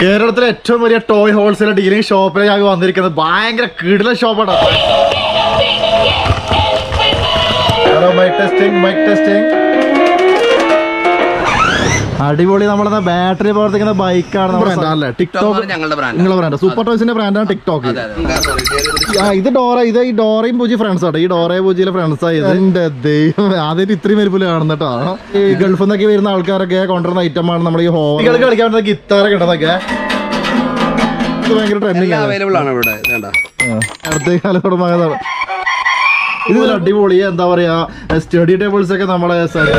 കേരളത്തിലെ ഏറ്റവും വലിയ ടോയ് ഹോൾസെയിൽ ഡീലിംഗ് ഷോപ്പിലേക്ക് വന്നിരിക്കുന്നത് ഭയങ്കര കിടില ഷോപ്പാണ് hello mike testing mike testing അടിപൊളി നമ്മളെ ബാറ്ററി പ്രവർത്തിക്കുന്ന ബൈക്കാണ് നമ്മുടെ അല്ലേ ടിക്ടോക്ക് ഞങ്ങളുടെ ബ്രാൻഡ് നിങ്ങളെ ബ്രാൻഡ് സൂപ്പർ ടോയ്സിന്റെ ബ്രാൻഡാണ് ടിക്ടോക്ക് അതെ അതെ ആ ഇത് ഡോറ ഇത് ഈ ഡോറയും പൂജി ഫ്രണ്ട്സ് ആട്ടോ ഈ ഡോറയും പൂജിയിലെ ഫ്രണ്ട്സ് ആയത് എന്റെ ദൈവം ആദ്യം ഇത്രയും വലുപ്പിൽ കാണുന്ന കേട്ടോ ഈ ഗൾഫിൽ നിന്നൊക്കെ വരുന്ന ആൾക്കാരൊക്കെ കൊണ്ടുവരുന്ന ഐറ്റം ആണ് നമ്മുടെ ഈ ഹോ കളിക്കാൻ പറ്റുന്ന ഗിത്താറൊക്കെ ഉണ്ടെന്നൊക്കെ ഇത് ഭയങ്കര ട്രെൻഡിങ് ആണ് അവൈലബിൾ ആണ് ഇവിടെ വേണ്ട അടുത്ത കാലത്തോട് മകതാണ് ഇത് ഒരു അടിപൊളി എന്താ പറയാ സ്റ്റഡി ടേബിൾസ് ഒക്കെ നമ്മളെ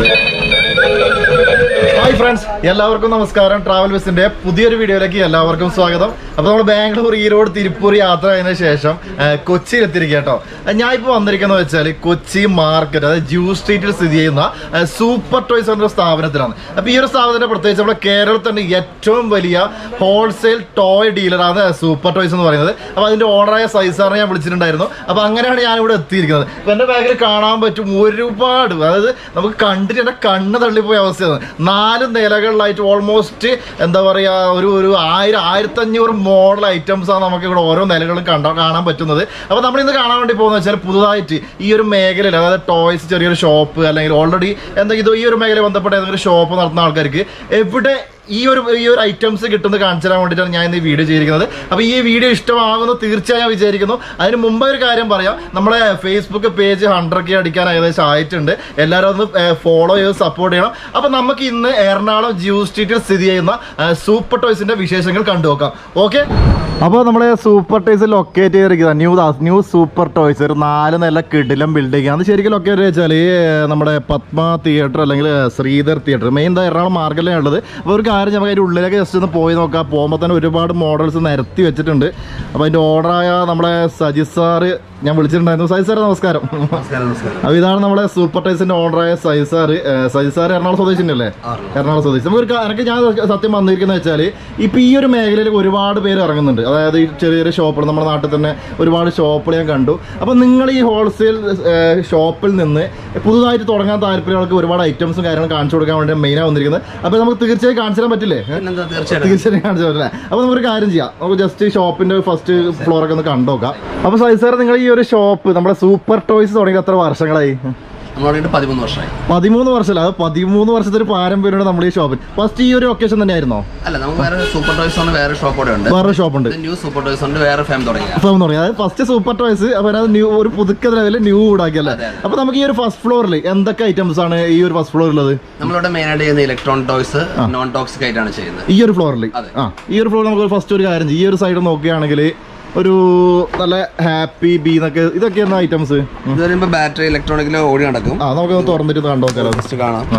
ഹായ് ഫ്രണ്ട്സ് എല്ലാവർക്കും നമസ്കാരം ട്രാവൽ ബസിന്റെ പുതിയൊരു വീഡിയോയിലേക്ക് എല്ലാവർക്കും സ്വാഗതം അപ്പൊ നമ്മൾ ബാംഗ്ലൂർ ഈരോട് തിരുപ്പൂർ യാത്ര ആയതിനു ശേഷം ആ, കൊച്ചിയിൽ എത്തിയിരിക്കുക കേട്ടോ ഞാൻ ഇപ്പോൾ വന്നിരിക്കുന്നത് വെച്ചാൽ കൊച്ചി മാർക്കറ്റ് അതായത് ജ്യൂ സ്ട്രീറ്റിൽ സ്ഥിതി ചെയ്യുന്ന ആ, സൂപ്പർ ടോയ്സ് എന്ന സ്ഥാപനത്തിലാണ് അപ്പൊ ഈ ഒരു സ്ഥാപനത്തിന്റെ പ്രത്യേകിച്ച് നമ്മുടെ കേരളത്തിൽ തന്നെ ഏറ്റവും വലിയ ഹോൾസെയിൽ ടോയ് ഡീലറാണ് സൂപ്പർ ടോയ്സ് എന്ന് പറയുന്നത് അപ്പൊ അതിന്റെ ഓണറായ സൈസാറിനെ ഞാൻ വിളിച്ചിട്ടുണ്ടായിരുന്നു അപ്പൊ അങ്ങനെയാണ് ഞാൻ ഇവിടെ എത്തിയിരിക്കുന്നത് അപ്പൊ എന്റെ ബാഗിൽ കാണാൻ പറ്റും ഒരുപാട് അതായത് നമുക്ക് കണ്ടിട്ട് എന്റെ കണ്ണ് തള്ളിപ്പോയ അവസ്ഥയാണ് നാല് നിലകളിലായിട്ട് ഓൾമോസ്റ്റ് എന്താ പറയാ ഒരു ഒരു ആയിരം ആയിരത്തഞ്ഞൂറ് മോഡൽ ഐറ്റംസ് ആണ് നമുക്ക് ഇവിടെ ഓരോ നിലകളും കണ്ട കാണാൻ പറ്റുന്നത് അപ്പൊ നമ്മൾ ഇന്ന് കാണാൻ വേണ്ടി പോകുന്നത് വെച്ചാൽ പുതുതായിട്ട് ഈ ഒരു മേഖലയിൽ അതായത് ടോയ്സ് ചെറിയൊരു ഷോപ്പ് അല്ലെങ്കിൽ ഓൾറെഡി എന്താ ഇത് ഈ ഒരു മേഖലയിൽ ബന്ധപ്പെട്ട ഏതെങ്കിലും ഷോപ്പ് നടത്തുന്ന ആൾക്കാർക്ക് എവിടെ ഈ ഒരു ഈ ഒരു ഐറ്റംസ് കിട്ടുന്നത് കാണിച്ചു തരാൻ വേണ്ടിയിട്ടാണ് ഞാൻ ഇന്ന് ഈ വീഡിയോ ചെയ്തിരിക്കുന്നത് അപ്പോൾ ഈ വീഡിയോ ഇഷ്ടമാകുമെന്ന് തീർച്ചയായും വിചാരിക്കുന്നു അതിന് മുമ്പ് ഒരു കാര്യം പറയാം നമ്മുടെ ഫേസ്ബുക്ക് പേജ് ഹൺഡ്രഡ് കെ അടിക്കാൻ ഏകദേശം ആയിട്ടുണ്ട് എല്ലാവരും ഒന്ന് ഫോളോ ചെയ്ത് സപ്പോർട്ട് ചെയ്യണം അപ്പോൾ നമുക്ക് ഇന്ന് എറണാകുളം ജ്യൂ സ്ട്രീറ്റിൽ സ്ഥിതി ചെയ്യുന്ന സൂപ്പർ ടോയ്സിന്റെ വിശേഷങ്ങൾ കണ്ടുനോക്കാം ഓക്കെ അപ്പോൾ നമ്മുടെ സൂപ്പർ ടോയ്സ് ലൊക്കേറ്റ് ചെയ്തിരിക്കുന്നത് new Das new super toys ഒരു നാല് നില കിടിലം ബിൽഡിംഗ് ആണ് ശരിക്കും ലൊക്കേറ്റ് വെച്ചാൽ നമ്മുടെ പത്മ തിയേറ്റർ അല്ലെങ്കിൽ ശ്രീധർ തിയേറ്റർ മെയിൻ ദാ എറണാകുളം മാർഗത്തിലാണ് ഉള്ളത് അപ്പോൾ ഒരു കാര്യം നമുക്ക് അതിൻ്റെ ഉള്ളിലേക്ക് ജസ്റ്റ് ഒന്ന് പോയി നോക്കാം പോകുമ്പോൾ തന്നെ ഒരുപാട് മോഡൽസ് നിരത്തി വെച്ചിട്ടുണ്ട് അപ്പോൾ അതിൻ്റെ ഓർഡറായ നമ്മുടെ സജിത് സാറ് ഞാൻ വിളിച്ചിട്ടുണ്ടായിരുന്നു സജിത് സാർ നമസ്കാരം നമസ്കാരം നമസ്കാരം അപ്പോൾ ഇതാണ് നമ്മുടെ സൂപ്പർ ടൈസിന്റെ ഓണറായ സജിത് സാറ് സജിത് സാർ എറണാകുളം സ്വദേശിനല്ലേ എറണാകുളം സ്വദേശി നമുക്ക് ഒരു കാ- എനിക്ക് ഞാൻ സത്യം വന്നിരിക്കുന്നത് വെച്ചാൽ ഇപ്പൊ ഈ ഒരു മേഖലയിൽ ഒരുപാട് പേര് ഇറങ്ങുന്നുണ്ട് അതായത് ഈ ചെറിയ ചെറിയ ഷോപ്പുകൾ നമ്മുടെ നാട്ടിൽ തന്നെ ഒരുപാട് ഷോപ്പുകൾ ഞാൻ കണ്ടു അപ്പൊ നിങ്ങൾ ഈ ഹോൾസെയിൽ ഷോപ്പിൽ നിന്ന് പുതുതായിട്ട് തുടങ്ങാൻ താല്പര്യങ്ങൾക്ക് ഒരുപാട് ഐറ്റംസും കാര്യങ്ങളും കാണിച്ചു കൊടുക്കാൻ വേണ്ടി മെയിനാണ് വന്നിരിക്കുന്നത് അപ്പൊ നമുക്ക് തീർച്ചയായും കാണിച്ചു തരാൻ പറ്റില്ലേ പിന്നെന്താ തീർച്ചയായിട്ടും തീർച്ചയായും കാണിച്ചു തരാം അപ്പൊ നമുക്കൊരു കാര്യം ചെയ്യാം നമുക്ക് ജസ്റ്റ് ഷോപ്പിന്റെ ഫസ്റ്റ് ഫ്ലോർ ഒക്കെ ഒന്ന് കണ്ടോക്കാം അപ്പൊ സൈസ് സാർ നിങ്ങൾ ഈ ഒരു ഷോപ്പ് നമ്മുടെ സൂപ്പർ ടോയ്സ് തുടങ്ങി എത്ര വർഷങ്ങളായി നമ്മൾ തുടങ്ങിയിട്ട് പതിമൂന്ന് വർഷമായി പതിമൂന്ന് വർഷമല്ല അത് പതിമൂന്ന് വർഷത്തെ ഒരു പാരമ്പര്യമാണ് നമ്മുടെ ഈ ഷോപ്പിൽ ഫസ്റ്റ് ഈ ഒരു ഒക്കേഷൻ തന്നെയായിരുന്നോ അല്ല നമുക്ക് വേറെ സൂപ്പർ ടോയ്സ് ഉണ്ട് വേറെ ഷോപ്പ് കൂടെ ഉണ്ട് വേറെ ഷോപ്പുണ്ട് ഇത് ന്യൂ സൂപ്പർ ടോയ്സ് ഉണ്ട് വേറെ ഫാം തുടങ്ങിയ ഫേം തുടങ്ങി അതായത് ഫസ്റ്റ് സൂപ്പർ ടോയ്സ് അപ്പൊ അത് ന്യൂ ഒരു പുതുക്ക ലെവലിൽ ന്യൂ ഉണ്ടാക്കിയല്ലേ അതെ, അതെ. അപ്പൊ നമുക്ക് ഈ ഒരു ഫസ്റ്റ് ഫ്ലോറിൽ എന്തൊക്കെ ഐറ്റംസ് ആണ് ഈ ഒരു ഫസ്റ്റ് ഫ്ലോറിൽ ഉള്ളത് നമ്മളിവിടെ മെയിൻ ആയിട്ട് ചെയ്യുന്ന ഇലക്ട്രോണിക് ടോയ്സ് നോൺ ടോക്സിക് ആയിട്ടാണ് ചെയ്യുന്നത് ഈ ഒരു ഫ്ലോറിൽ അതെ. ആ ഈ ഒരു ഫ്ലോറിൽ നമുക്ക് ഫസ്റ്റ് ഒരു കാര്യം ചെയ്യും. ഈ ഒരു സൈഡ് നോക്കുകയാണെങ്കിൽ ഒരു നല്ല ഹാപ്പി ബീ എന്നൊക്കെ ഇതൊക്കെയാണ് ഐറ്റംസ് ഇത് പറയുമ്പോൾ ബാറ്ററി ഇലക്ട്രോണിക്കിൽ ഓടി നടക്കും ആ നമുക്ക് തുറന്നിട്ട് കണ്ടോക്കാലോ ജസ്റ്റ് കാണാം ആ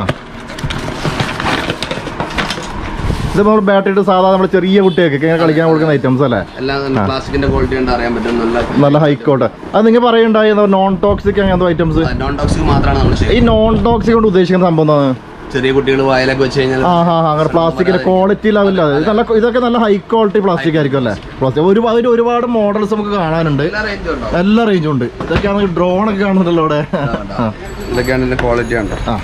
ഇത് നമ്മൾ ബാറ്ററി സാധാരണ നമ്മൾ ചെറിയ കുട്ടിയൊക്കെ ഇങ്ങനെ കളിക്കാൻ കൊടുക്കുന്ന ഐറ്റംസ് അല്ലേ എല്ലാം പ്ലാസ്റ്റിക്കിന്റെ ക്വാളിറ്റി ഉണ്ട് അറിയാൻ പറ്റും നല്ല നല്ല ഹൈക്കോട്ടെ അത് നിങ്ങൾ പറയുണ്ടായി നോൺ ടോക്സിക് അങ്ങനത്തെ ഐറ്റംസ് നോൺ ടോക്സിക് മാത്രമാണ് നമ്മൾ ഈ ചെയ്യുന്നത് നോൺ ടോക്സിക് കൊണ്ട് ഉദ്ദേശിക്കുന്ന സംഭവം എന്താണ് ചെറിയ കുട്ടികൾ വായിലൊക്കെ വെച്ച് കഴിഞ്ഞാൽ ആ ഹാ ഹാ അങ്ങനെ പ്ലാസ്റ്റിക്കിന്റെ ക്വാളിറ്റി ലെവലില്ല ഇത് നല്ല ഇതൊക്കെ നല്ല ഹൈ ക്വാളിറ്റി പ്ലാസ്റ്റിക് ആയിരിക്കും അല്ലേ പ്ലാസ്റ്റിക് ഒരു അതിൽ ഒരുപാട് മോഡൽസ് നമുക്ക് കാണാനുണ്ട് എല്ലാ റേഞ്ചും ഉണ്ടോ എല്ലാ റേഞ്ചും ഉണ്ട് ഇതൊക്കെയാണെങ്കിൽ ഡ്രോൺ ഒക്കെ കാണുന്നുണ്ടല്ലോ ഇവിടെ ആ ഇതൊക്കെയാണ് ഇതിന്റെ ക്വാളിറ്റി ഉണ്ട് ആ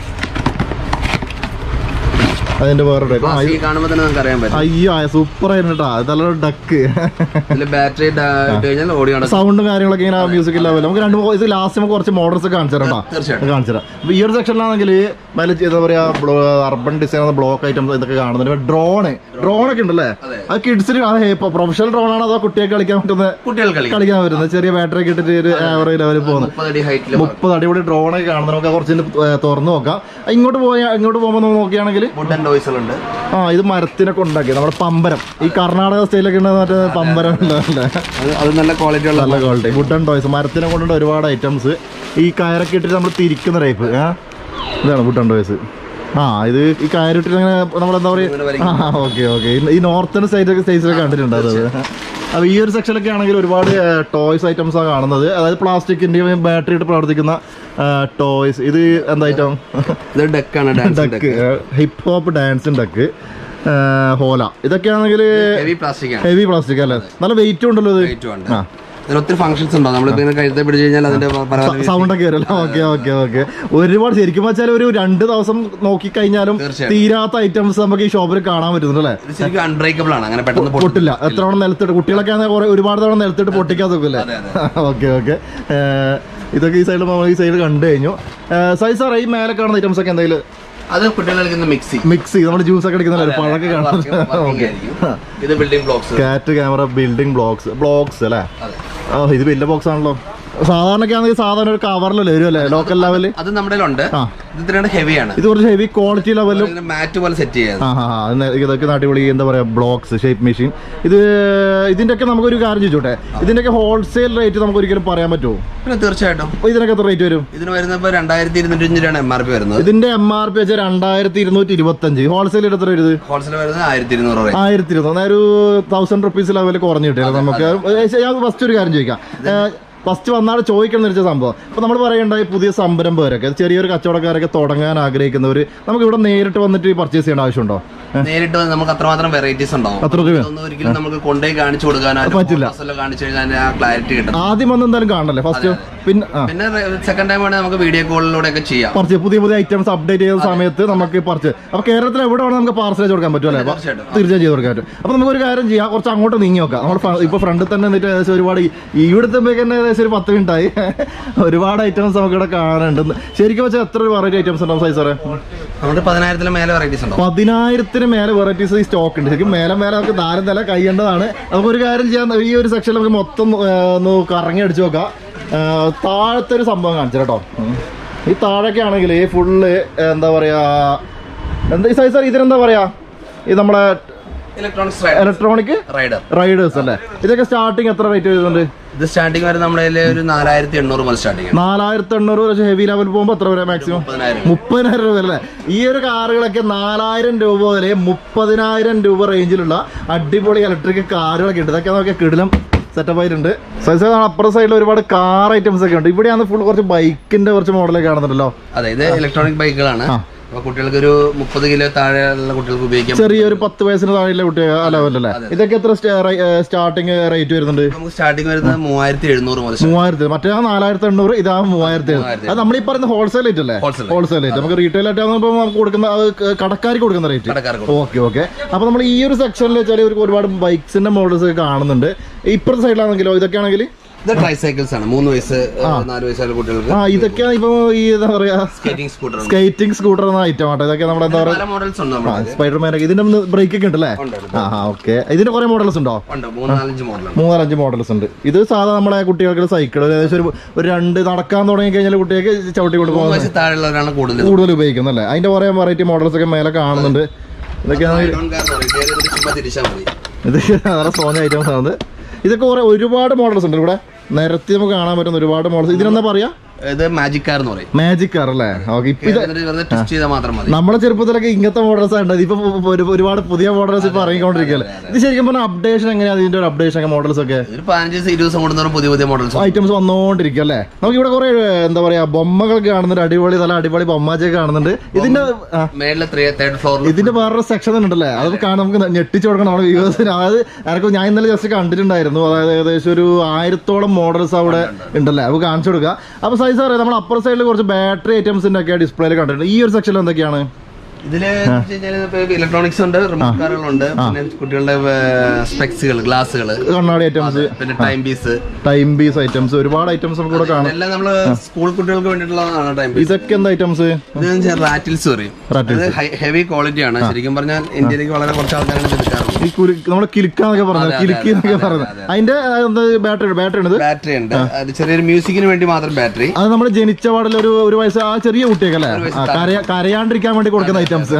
അതിന്റെ വേറെ type. ആ, ഇത് പ്ലാസ്റ്റിക് കാണുമ്പോൾ തന്നെ നമുക്ക് അറിയാൻ പറ്റും അയ്യോ സൂപ്പർ ആയിരുന്നു കേട്ടോ ഇതല്ല ഡക്ക് ഇതിൽ ബാറ്ററി ഇട്ട് കഴിഞ്ഞാൽ ഓടി നടക്കും സൗണ്ടും കാര്യങ്ങളൊക്കെ ഇങ്ങനെ മ്യൂസിക് ലെവൽ നമുക്ക് രണ്ട് മൂ- ഇത് ലാസ്റ്റ് നമുക്ക് കുറച്ച് മോഡൽസ് കാണിച്ചു തരാം കേട്ടോ തീർച്ചയായിട്ടും കാണിച്ചു തരാം അപ്പൊ ഈ ഒരു സെക്ഷനിലാണെങ്കിൽ മേലെ എന്താ പറയാ അർബൻ ഡിസൈൻ ബ്ലോക്ക് ഐറ്റംസ് ഇതൊക്കെ കാണുന്നുണ്ട് ഡ്രോണ് ഡ്രോൺ ഒക്കെ ഉണ്ടല്ലേ അതെ. അത് കിഡ്സിന് പ്രൊഫഷണൽ ഡ്രോൺ ആണോ അതോ കുട്ടികൾക്ക് കളിക്കാൻ പറ്റുന്ന കുട്ടികൾ കളിക്കും കളിക്കാൻ വരുന്നത് ചെറിയ ബാറ്ററി ഒക്കെ ഇട്ടിട്ട് ഒരു ആവറേജ് ലെവലിൽ പോകുന്നത് മുപ്പത് അടി ഹൈറ്റിൽ മുപ്പത് അടിപൊളി ഡ്രോൺ ഒക്കെ കാണുന്നത് നമുക്ക് കുറച്ച് ഇന്ന് തുറന്നു നോക്കാം ഇങ്ങോട്ട് പോയാ ഇങ്ങോട്ട് പോകുമ്പോൾ നമ്മൾ നോക്കുകയാണെങ്കിൽ വുഡൻ ടോയ്സുകളുണ്ട് ആ ഇത് മരത്തിനൊക്കെ ഉണ്ടാക്കി നമ്മുടെ പമ്പരം ഈ കർണാടക സ്റ്റൈലൊക്കെ ഉണ്ട് മറ്റേ പമ്പരം ഉള്ളതല്ലേ അത് അത് നല്ല ക്വാളിറ്റി ഉള്ള നല്ല ക്വാളിറ്റി വുഡൻ ടോയ്സ് മരത്തിനെ കൊണ്ടുണ്ട് ഒരുപാട് ഐറ്റംസ് ഈ കയറൊക്കെ ഇട്ടിട്ട് നമ്മൾ തിരിക്കുന്ന ടൈപ്പ് ഏ ഇതാണ് വുഡൻ ടോയ്സ് ആ ഇത് ഈ കയറിട്ടിട്ട് അങ്ങനെ നമ്മളെന്താ ഇങ്ങനെ പറയുക ആ ഓക്കെ ഓക്കെ ഈ നോർത്തേൺ സൈഡൊക്കെ സൈസിലൊക്കെ കണ്ടിട്ടുണ്ട് അത് അപ്പോൾ ഈ ഒരു സെക്ഷനൊക്കെ ആണെങ്കിൽ ഒരുപാട് ടോയ്സ് ഐറ്റംസ് ആണ് കാണുന്നത് അതായത് പ്ലാസ്റ്റിക്കിൻ്റെയും ബാറ്ററി ഇട്ട് പ്രവർത്തിക്കുന്ന ടോയ്സ് ഇത് എന്താ ഐറ്റം ഇത് ഡക്കാണ് dance duck hip hop dancing duck ഹോല ഇതൊക്കെയാണെങ്കിൽ ഹെവി പ്ലാസ്റ്റിക് ആണ് ഹെവി പ്ലാസ്റ്റിക് അല്ലേ നല്ല വെയിറ്റും ഉണ്ടല്ലോ ഇത് Weight ഉണ്ട്. ആ ഇതിന് ഒത്തിരി ഫംഗ്ഷൻസ് ഉണ്ടാവും നമ്മളിപ്പോ ഇങ്ങനെ കഴുത്തെ പിടിച്ചു കഴിഞ്ഞാൽ അതിന്റെ പല പല സൗണ്ട് ഒക്കെ വരും ഓക്കെ ഓക്കെ ഓക്കെ ഒരുപാട് ശരിക്കും വെച്ചാൽ ഒരു രണ്ട് ദിവസം നോക്കിക്കഴിഞ്ഞാലും തീർച്ചയായും. തീരാത്ത ഐറ്റംസ് നമുക്ക് ഈ ഷോപ്പിൽ കാണാൻ പറ്റുന്നുണ്ട് അല്ലേ ഇത് ശരിക്കും അൺബ്രേക്കബിൾ ആണ് അങ്ങനെ പെട്ടെന്ന് പൊട്ടും. പൊട്ടില്ല എത്ര തവണ നിലത്തിട്ട് കുട്ടികളൊക്കെ ആണെങ്കിൽ കുറെ ഒരുപാട് തവണ നിലത്തിട്ട് പൊട്ടിക്കാതെ വെക്കില്ലേ അതെ, ഓക്കെ ഓക്കെ ഇതൊക്കെ ഈ സൈഡിൽ നമ്മൾ ഈ സൈഡ് കണ്ടു കഴിഞ്ഞു സൈസ് സാറേ ഈ മേലെ കാണുന്ന ഐറ്റംസ് ഒക്കെ എന്തെങ്കിലും അത് കുട്ടികൾ കളിക്കുന്ന മിക്സി മിക്സ് ചെയ്ത് നമ്മുടെ ജ്യൂസ് ഒക്കെ അടിക്കുന്ന പഴമൊക്കെ കാണുന്നത് ഓക്കെ ഇത് ബിൽഡിംഗ് ബ്ലോക്സ് കാറ്റ് ക്യാമറ ബിൽഡിംഗ് ബ്ലോക്സ് ബ്ലോക്സ് അല്ലേ അതെ ആ ഇത് വലിയ ബോക്സ് ആണല്ലോ സാധാരണ ആണെങ്കിൽ സാധാരണ ഒരു കവറിലല്ലേ വരും അല്ലേ ലോക്കൽ ലെവല് അത് നമ്മുടെ ഉണ്ട് ആ ഇത് ഇത്രയാണ് ഹെവിയാണ് ഇത് കുറച്ച് ഹെവി ക്വാളിറ്റി ലെവലും മാറ്റ് പോലെ സെറ്റ് ചെയ്യാതെ ആ ആ ആ, ഇത് ഇതൊക്കെ നാട്ടിപൊളി എന്താ പറയാ ബ്ലോക്സ് ഷേപ്പ് മെഷീൻ ഇത് ഇതിന്റെ ഒക്കെ നമുക്കൊരു കാര്യം ചോദിച്ചോട്ടെ ഇതിന്റെയൊക്കെ ഹോൾസെയിൽ റേറ്റ് നമുക്ക് ഒരിക്കലും പറയാൻ പറ്റുമോ പിന്നെ തീർച്ചയായിട്ടും അപ്പൊ ഇതിനൊക്കെ എത്ര റേറ്റ് വരും ഇതിന് വരുന്നപ്പോ രണ്ടായിരത്തി ഇരുന്നൂറ്റി അഞ്ച് രൂപയാണ് എം ആർ പി വരുന്നത് ഇതിന്റെ എം ആർ പി വെച്ചാൽ രണ്ടായിരത്തി ഇരുന്നൂറ്റി ഇരുപത്തി അഞ്ച് ഹോൾസെയിൽ എത്ര വരുന്നത് ഹോൾസെയിൽ വരുന്നത് ആയിരത്തി ഇരുന്നൂറ് രൂപ ആയിരത്തി ഇരുന്നൂറ് അതായത് ഒരു തൗസൻഡ് റുപ്പീസ് ലെവൽ കുറഞ്ഞു കിട്ടിയത് നമുക്ക് ഏ, ഞാൻ ഫസ്റ്റ് ഒരു കാര്യം ചോദിക്കാം ഫസ്റ്റ് വന്നാൽ ചോദിക്കണം എന്ന് വെച്ച സംഭവം അപ്പൊ നമ്മൾ പറയേണ്ട ഈ പുതിയ സംരംഭകരൊക്കെ ചെറിയൊരു കച്ചവടക്കാരൊക്കെ തുടങ്ങാൻ ആഗ്രഹിക്കുന്നവർ നമുക്ക് ഇവിടെ നേരിട്ട് വന്നിട്ട് പർച്ചേസ് ചെയ്യേണ്ട ആവശ്യമുണ്ടോ നേരിട്ട് വന്ന് നമുക്ക് അത്രമാത്രം വെറൈറ്റീസ് ഉണ്ടാവും അത്ര രൂപ ഇതൊന്നും ഒരിക്കലും നമുക്ക് കൊണ്ടുപോയി കാണിച്ചു കൊടുക്കാനോ പറ്റില്ല. കാണിച്ചു കഴിഞ്ഞാൽ അതിന്റെ ആ ക്ലാരിറ്റി കിട്ടും ആദ്യം വന്ന് എന്തായാലും കാണണല്ലേ ഫസ്റ്റ് പിന്നെ ആ പിന്നെ സെക്കൻഡ് ടൈം വേണമെങ്കിൽ നമുക്ക് വീഡിയോ കോളിലൂടെ ഒക്കെ ചെയ്യാം പർച്ചേസ് പുതിയ പുതിയ ഐറ്റംസ് അപ്ഡേറ്റ് ചെയ്യുന്ന സമയത്ത് നമുക്ക് പർച്ചേസ് അപ്പൊ കേരളത്തിൽ എവിടെ വേണം നമുക്ക് പാർസൽ ചെയ്ത് കൊടുക്കാൻ പറ്റും അല്ലേ അപ്പൊ തീർച്ചയായിട്ടും. തീർച്ചയായും ചെയ്ത് കൊടുക്കാൻ പറ്റും അപ്പൊ നമുക്ക് ഒരു കാര്യം ചെയ്യാം കുറച്ച് അങ്ങോട്ട് നീങ്ങി നോക്കാം നമ്മൾ ഇപ്പൊ ഫ്രണ്ടിൽ തന്നെ നിന്നിട്ട് ഏകദേശം ഒരുപാട് ഈ- ഇവിടുത്തെ തന്നെ ഏകദേശം ഒരു പത്ത് മിനിറ്റ് ആയി ഒരുപാട് ഐറ്റംസ് നമുക്ക് ഇവിടെ കാണാനുണ്ട് ശരിക്കും വെച്ചാൽ എത്ര വെറൈറ്റി ഐറ്റംസ് ഉണ്ടാവും സൈസ് സാറേ നമ്മുടെ പതിനായിരത്തിലും മേലെ വെറൈറ്റീസ് ഉണ്ടാവും പതിനായിരത്തിന് മേലെ വെറൈറ്റീസ് ഈ സ്റ്റോക്ക് ഉണ്ട് ശരിക്കും മേലെ മേലെ നമുക്ക് നാലും നില കഴിയേണ്ടതാണ് നമുക്ക് ഒരു കാര്യം ചെയ്യാൻ ഈ ഒരു സെക്ഷനിൽ നമുക്ക് മൊത്തം ആ, ഒന്ന് കറങ്ങി അടിച്ചു നോക്കാം ആ, താഴത്തെ ഒരു സംഭവം കാണിച്ചു കേട്ടോ ഉം. ഈ താഴൊക്കെ ആണെങ്കിൽ ഈ ഫുള്ള് എന്താ പറയാ എന്താ ഈ സൈസ് ഇതിനെന്താ പറയാ ഈ നമ്മളെ ഇലക്ട്രോണിക്സ് ഇലക്ട്രോണിക് റൈഡർ റൈഡേഴ്സ് അല്ലേ ഇതൊക്കെ സ്റ്റാർട്ടിങ് എത്ര റേറ്റ് വരുന്നുണ്ട് ഇത് സ്റ്റാർട്ടിങ് വരെ നമ്മുടെ കയ്യില് ഒരു നാലായിരത്തി എണ്ണൂറ് മുതൽ സ്റ്റാർട്ടിങ് ആണ് നാലായിരത്തി എണ്ണൂറ് പക്ഷേ ഹെവി ലെവൽ പോകുമ്പോൾ എത്ര വരെ മാക്സിമം മുപ്പതിനായിരം മുപ്പതിനായിരം രൂപ അല്ലേ ഈ ഒരു കാറുകളൊക്കെ നാലായിരം രൂപ മുതൽ മുപ്പതിനായിരം രൂപ റേഞ്ചിലുള്ള അടിപൊളി ഇലക്ട്രിക് കാറുകളൊക്കെ ഉണ്ട് ഇതൊക്കെ നോക്കിയാൽ കിടിലം സെറ്റപ്പ് ആയിട്ടുണ്ട് സൈസ് അപ്പുറത്തെ സൈഡിൽ ഒരുപാട് കാർ ഐറ്റംസ് ഒക്കെ ഉണ്ട് ഇവിടെയാണ് ഫുൾ കുറച്ച് ബൈക്കിന്റെ കുറച്ച് മോഡലൊക്കെ കാണുന്നുണ്ടല്ലോ അതെ ഇത് ഇലക്ട്രോണിക് ബൈക്കുകളാണ് ആ. അപ്പൊ കുട്ടികൾക്ക് ഒരു മുപ്പത് കിലോ താഴെയുള്ള കുട്ടികൾക്ക് ഉപയോഗിക്കാം ചെറിയൊരു പത്ത് വയസ്സിന് താഴെയുള്ള കുട്ടി ആ ലെവലല്ലേ ഇതൊക്കെ എത്ര സ്റ്റാർട്ടിങ് റേറ്റ് വരുന്നുണ്ട് നമുക്ക് സ്റ്റാർട്ടിങ് വരുന്നത് മൂവായിരത്തി എഴുന്നൂറ് മുതൽ start. മൂവായിരത്തി മറ്റേ ആ നാലായിരത്തി എണ്ണൂറ് ഇതാ മൂവായിരത്തി എഴുന്നൂറ് അത് നമ്മൾ ഈ പറയുന്ന ഹോൾസെയിൽ റേറ്റ് അല്ലേ Wholesale rate. ഹോൾസെയിൽ റേറ്റ് നമുക്ക് റീറ്റെയിൽ ആയിട്ട് ആകുമ്പോൾ നമുക്ക് കൊടുക്കുന്ന അത് കടക്കാർക്ക് കൊടുക്കുന്ന റേറ്റ് കടക്കാർക്ക് ഓക്കെ ഓക്കെ അപ്പൊ നമ്മൾ ഈ ഒരു സെക്ഷനിൽ വെച്ചാൽ ഒരു ഒരുപാട് ബൈക്സിന്റെ മോഡൽസ് ഒക്കെ കാണുന്നുണ്ട് ഇപ്പുറത്തെ സൈഡിലാണെങ്കിലോ ഇതൊക്കെ ആണെങ്കിൽ ഇത് ട്രൈസൈക്കിൾസ് ആണ് മൂന്ന് വയസ്സ് നാല് വയസ്സുള്ള കുട്ടികൾക്ക് ആ ഇതൊക്കെയാണ് ഇപ്പൊ ഈ എന്താ പറയാ സ്കേറ്റിംഗ് സ്കൂട്ടർ ഉണ്ട് സ്കേറ്റിംഗ് സ്കൂട്ടർ എന്ന ഐറ്റം ആട്ടോ ഇതൊക്കെ നമ്മുടെ എന്താ പറയാ പല മോഡൽസ് ഉണ്ട് നമ്മുടെ സ്പൈഡർമാൻ ഒക്കെ ഇതിന്റെ ബ്രേക്ക് ഒക്കെ ഉണ്ടല്ലേ ഉണ്ട്, ആ ആ ഓക്കെ ഇതിന്റെ കുറെ മോഡൽസ് ഉണ്ടോ ഉണ്ട് മൂന്ന് നാലഞ്ച് മോഡലുണ്ട് മൂന്നാലഞ്ച് മോഡൽസ് ഉണ്ട് ഇത് സാധാ നമ്മളെ കുട്ടികൾക്ക് സൈക്കിൾ ഏകദേശം ഒരു ഒരു രണ്ട് നടക്കാൻ തുടങ്ങി കഴിഞ്ഞാൽ കുട്ടികൾക്ക് ചവിട്ടി കൊണ്ട് മൂന്ന് പോകുന്നത് വയസ്സ് താഴെയുള്ളവരാണ് കൂടുതൽ കൂടുതൽ ഉപയോഗിക്കുന്നത് അല്ലേ അതിന്റെ കുറെ വെറൈറ്റി മോഡൽസ് ഒക്കെ മേലെ കാണുന്നുണ്ട് ഇതൊക്കെയാണ് ചുമ്മാ തിരിച്ചാൽ മതി ഇതൊക്കെ നല്ല സോഞ്ഞ ഐറ്റംസ് ആണ് ഇതൊക്കെ കുറെ ഒരുപാട് മോഡൽസ് ഉണ്ട് ഇവിടെ നിരത്തി നമുക്ക് കാണാൻ പറ്റുന്ന ഒരുപാട് മോഡൽസ് ഇതിനെന്താ പറയാ ഇത് മാജിക് കാർ എന്ന് പറയും മാജിക് കാർ അല്ലേ ഓക്കെ ഇപ്പൊ ഇത് എന്നിട്ട് വെറുതെ ട്വിസ്റ്റ് ചെയ്താൽ മാത്രം മതി നമ്മളെ ചെറുപ്പത്തിലൊക്കെ ഇങ്ങനത്തെ മോഡൽസ് ഉണ്ട് ഇപ്പൊ ഒരു- ഒരുപാട് പുതിയ മോഡൽസ് ഇപ്പൊ ഇറങ്ങിക്കൊണ്ടിരിക്കുകയല്ലേ ഇത് ശരിക്കും പറഞ്ഞാൽ അപ്ഡേഷൻ എങ്ങനെയാ ഇതിന്റെ ഒരു അപ്ഡേഷൻ ഒക്കെ മോഡൽസ് ഒക്കെ ഒരു പതിനഞ്ച് ദിവസം ഇരുപത് ദിവസം കൂടുന്നവരും പുതിയ പുതിയ മോഡൽസ് ഐറ്റംസ് വന്നുകൊണ്ടിരിക്കും അല്ലേ നമുക്ക് ഇവിടെ കുറെ എന്താ പറയാ ബൊമ്മകൾ കാണുന്നുണ്ട് അടിപൊളി നല്ല അടിപൊളി ബൊമ്മാച്ചൊക്കെ കാണുന്നുണ്ട് ഇതിന്റെ ആ, മേളിലെ ത്രീ തേർഡ് ഫ്ലോറിൽ ഇതിന്റെ വേറൊരു സെക്ഷൻ തന്നെ ഉണ്ടല്ലേ അത് കാണാൻ നമുക്ക് ഞെട്ടിച്ചു കൊടുക്കണം നമ്മുടെ വ്യൂവേഴ്സിന് അതായത് ആർക്കും ഞാൻ ഇന്നലെ ജസ്റ്റ് കണ്ടിട്ടുണ്ടായിരുന്നു അതായത് ഏകദേശം ഒരു ആയിരത്തോളം മോഡൽസ് അവിടെ ഉണ്ടല്ലേ അത് കാണിച്ചു കൊടുക്കുക അപ്പൊ സൈസ് അറിയാം നമ്മൾ അപ്പർ സൈഡിൽ കുറച്ച് ബാറ്ററി ഐറ്റംസിന്റെ ഒക്കെ ഡിസ്പ്ലേയിൽ കണ്ടിട്ടുണ്ട് ഈ ഒരു സെക്ഷനിൽ എന്തൊക്കെയാണ് ഇതില് ഇലക്ട്രോണിക്സ് ഉണ്ട് റിമോട്ട് കാറുകളുണ്ട് പിന്നെ കുട്ടികളുടെ സ്പെക്സുകൾ ഗ്ലാസുകൾ കണ്ണാടി ഐറ്റംസ് പിന്നെ time piece time piece items ഒരുപാട് ഐറ്റംസ് നമുക്ക് ഇവിടെ കാണാം എല്ലാം നമ്മള് സ്കൂൾ കുട്ടികൾക്ക് വേണ്ടിയിട്ടുള്ളതാണ് ടൈം പീസ് ഇതൊക്കെ എന്താ ഐറ്റംസ് ഇത് റാറ്റിൽസ് പറയും Rattles. ഇത് ഹെവി ക്വാളിറ്റി ആണ് ശരിക്കും പറഞ്ഞാൽ ഇന്ത്യയിലേക്ക് വളരെ കുറച്ച് ആൾക്കാരാണ് ഇത് എടുക്കാറുള്ളത് ഈ കുലി നമ്മളെ കിലുക്കാന്നൊക്കെ പറഞ്ഞത് അതെ, അതെ, കിലുക്കി എന്നൊക്കെ അതെ, പറഞ്ഞത് അതെ, അതിന്റെ ആ, എന്താ ബാറ്ററി ബാറ്ററി ഉണ്ട് ഇത്? ബാറ്ററി ഉണ്ട് അത് ചെറിയൊരു മ്യൂസിക്കിന് വേണ്ടി മാത്രം ബാറ്ററി അത് നമ്മൾ ജനിച്ച പാടിൽ ഒരു ഒരു വയസ്സ് ആ ചെറിയ കുട്ടിയൊക്കെ അല്ലേ ആ, കരയ- കരയാണ്ടിരിക്കാൻ വേണ്ടി കൊടുക്കുന്ന ഐറ്റംസ്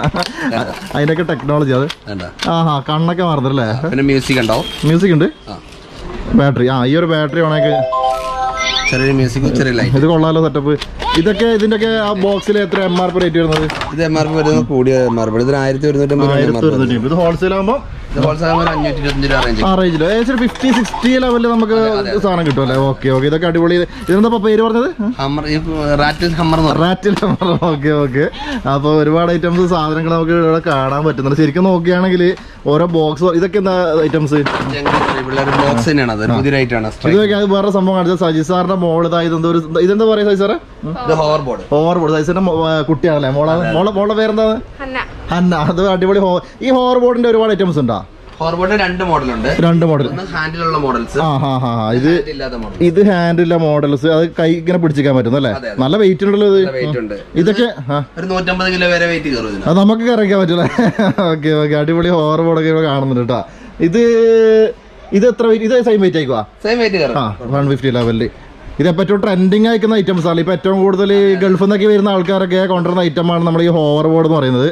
അതിനൊക്കെ ടെക്നോളജി അത് ആഹാ കണ്ണൊക്കെ മറന്നല്ലേ പിന്നെ മ്യൂസിക് ഉണ്ടാവും മ്യൂസിക് ഉണ്ട് ആ. ബാറ്ററി ആ ഈ ഒരു ബാറ്ററി ഓണൊക്കെ ചെറിയൊരു മ്യൂസിക്കും ചെറിയ ലൈറ്റ് ഇത് കൊള്ളാലോ സെറ്റപ്പ് ഇതൊക്കെ ഇതിന്റെയൊക്കെ ആ ബോക്സിൽ എത്ര എം ആർ പി റേറ്റ് വരുന്നത് ഇത് എം ആർ പി വരുന്നത് കൂടിയ എം ആർ പി ഇതിന് ആയിരത്തി ഒരുന്നൂറ്റമ്പത് എം ആർ ആയിരത്തി പി ഒരുന്നൂറ്റി ഇത് ഹോൾസെയിൽ ആകുമ്പോൾ ഇത് ഹോൾസെയിൽ ആകുമ്പോൾ അഞ്ഞൂറ്റി ഇരുപത്തഞ്ച് രൂപ റേഞ്ച് ആ റേഞ്ചിൽ ഏകദേശം ഫിഫ്റ്റി സിക്സ്റ്റി ലെവലിൽ നമുക്ക് സാധനം കിട്ടുമല്ലേ ഓക്കെ ഓക്കെ ഇതൊക്കെ അടിപൊളി ഇതെന്താ ഇപ്പൊ പേര് പറഞ്ഞത് ഹമ്മർ ഈ റാറ്റിൽ ഹമ്മർ എന്ന് പറയും റാറ്റിൽ ഓക്കെ ഓക്കെ അപ്പോൾ ഒരുപാട് ഐറ്റംസ് സാധനങ്ങൾ നമുക്ക് ഇവിടെ കാണാൻ പറ്റുന്നുണ്ട് ശരിക്കും നോക്കുകയാണെങ്കിൽ ഓരോ ബോക്സ് ഇതൊക്കെ എന്താ ഐറ്റംസ് പിള്ളേർ ബോക്സ് തന്നെയാണ് അത് പുതിയൊരു ഐറ്റാണ് ഇതൊക്കെ അത് വേറെ സംഭവം കാണിച്ചത് സജി സാറിന്റെ മോള് ഇതാ ഇതെന്തോ ഒരു ഇതെന്താ പറയാ സജി സാറേ ഇത് hover board over board Saji സാറിന്റെ മോ- കുട്ടിയാണല്ലേ മോളെ മോളെ മോളെ പേരെന്താ അന്ന ഹന്ന അത് അടിപൊളി ഹോ ഈ ഹോവർ ബോർഡിന്റെ ഒരുപാട് ഐറ്റംസ് ഉണ്ടോ ഹോവർ ബോർഡ് രണ്ട് മോഡലുണ്ട് രണ്ട് മോഡൽ ഒന്ന് ഹാൻഡിലുള്ള മോഡൽസ് ആ ഹാ ഹാ ഇത് ഇല്ലാത്ത മോഡൽ ഇത് ഹാൻഡില്ല മോഡൽസ് അത് കൈ ഇങ്ങനെ പിടിച്ചിക്കാൻ പറ്റുന്നു അല്ലേ അതെ, അതെ. നല്ല വെയിറ്റ് ഉണ്ടല്ലോ ഇത് വെയിറ്റ് ഉണ്ട് ഇതൊക്കെ ആ ഒരു നൂറ്റമ്പത് കിലോ വരെ വെയിറ്റ് കയറും ഇതിന് അത് നമുക്ക് കറിയിക്കാൻ പറ്റൂല ഓക്കെ ഓക്കെ അടിപൊളി ഹോർ ബോർഡൊക്കെ ഇവിടെ കാണുന്നുണ്ട് കേട്ടോ ഇത് ഇത് എത്ര വെയിറ്റ് ഇത് സെയിം വെയിറ്റ് ആയിക്കുവാ സെയിം വെയിറ്റ് കയറും ആ വൺ ഫിഫ്റ്റി ലെവലിൽ ഇത് ഏറ്റവും ട്രെൻഡിങ് ആയിക്കുന്ന ഐറ്റംസ് ആണ് ഇപ്പൊ ഏറ്റവും കൂടുതൽ ഗൾഫിൽ നിന്നൊക്കെ വരുന്ന ആൾക്കാരൊക്കെ കൊണ്ടുവരുന്ന ഐറ്റമാണ് നമ്മൾ ഈ ഹോവർ ബോർഡ് എന്ന് പറയുന്നത്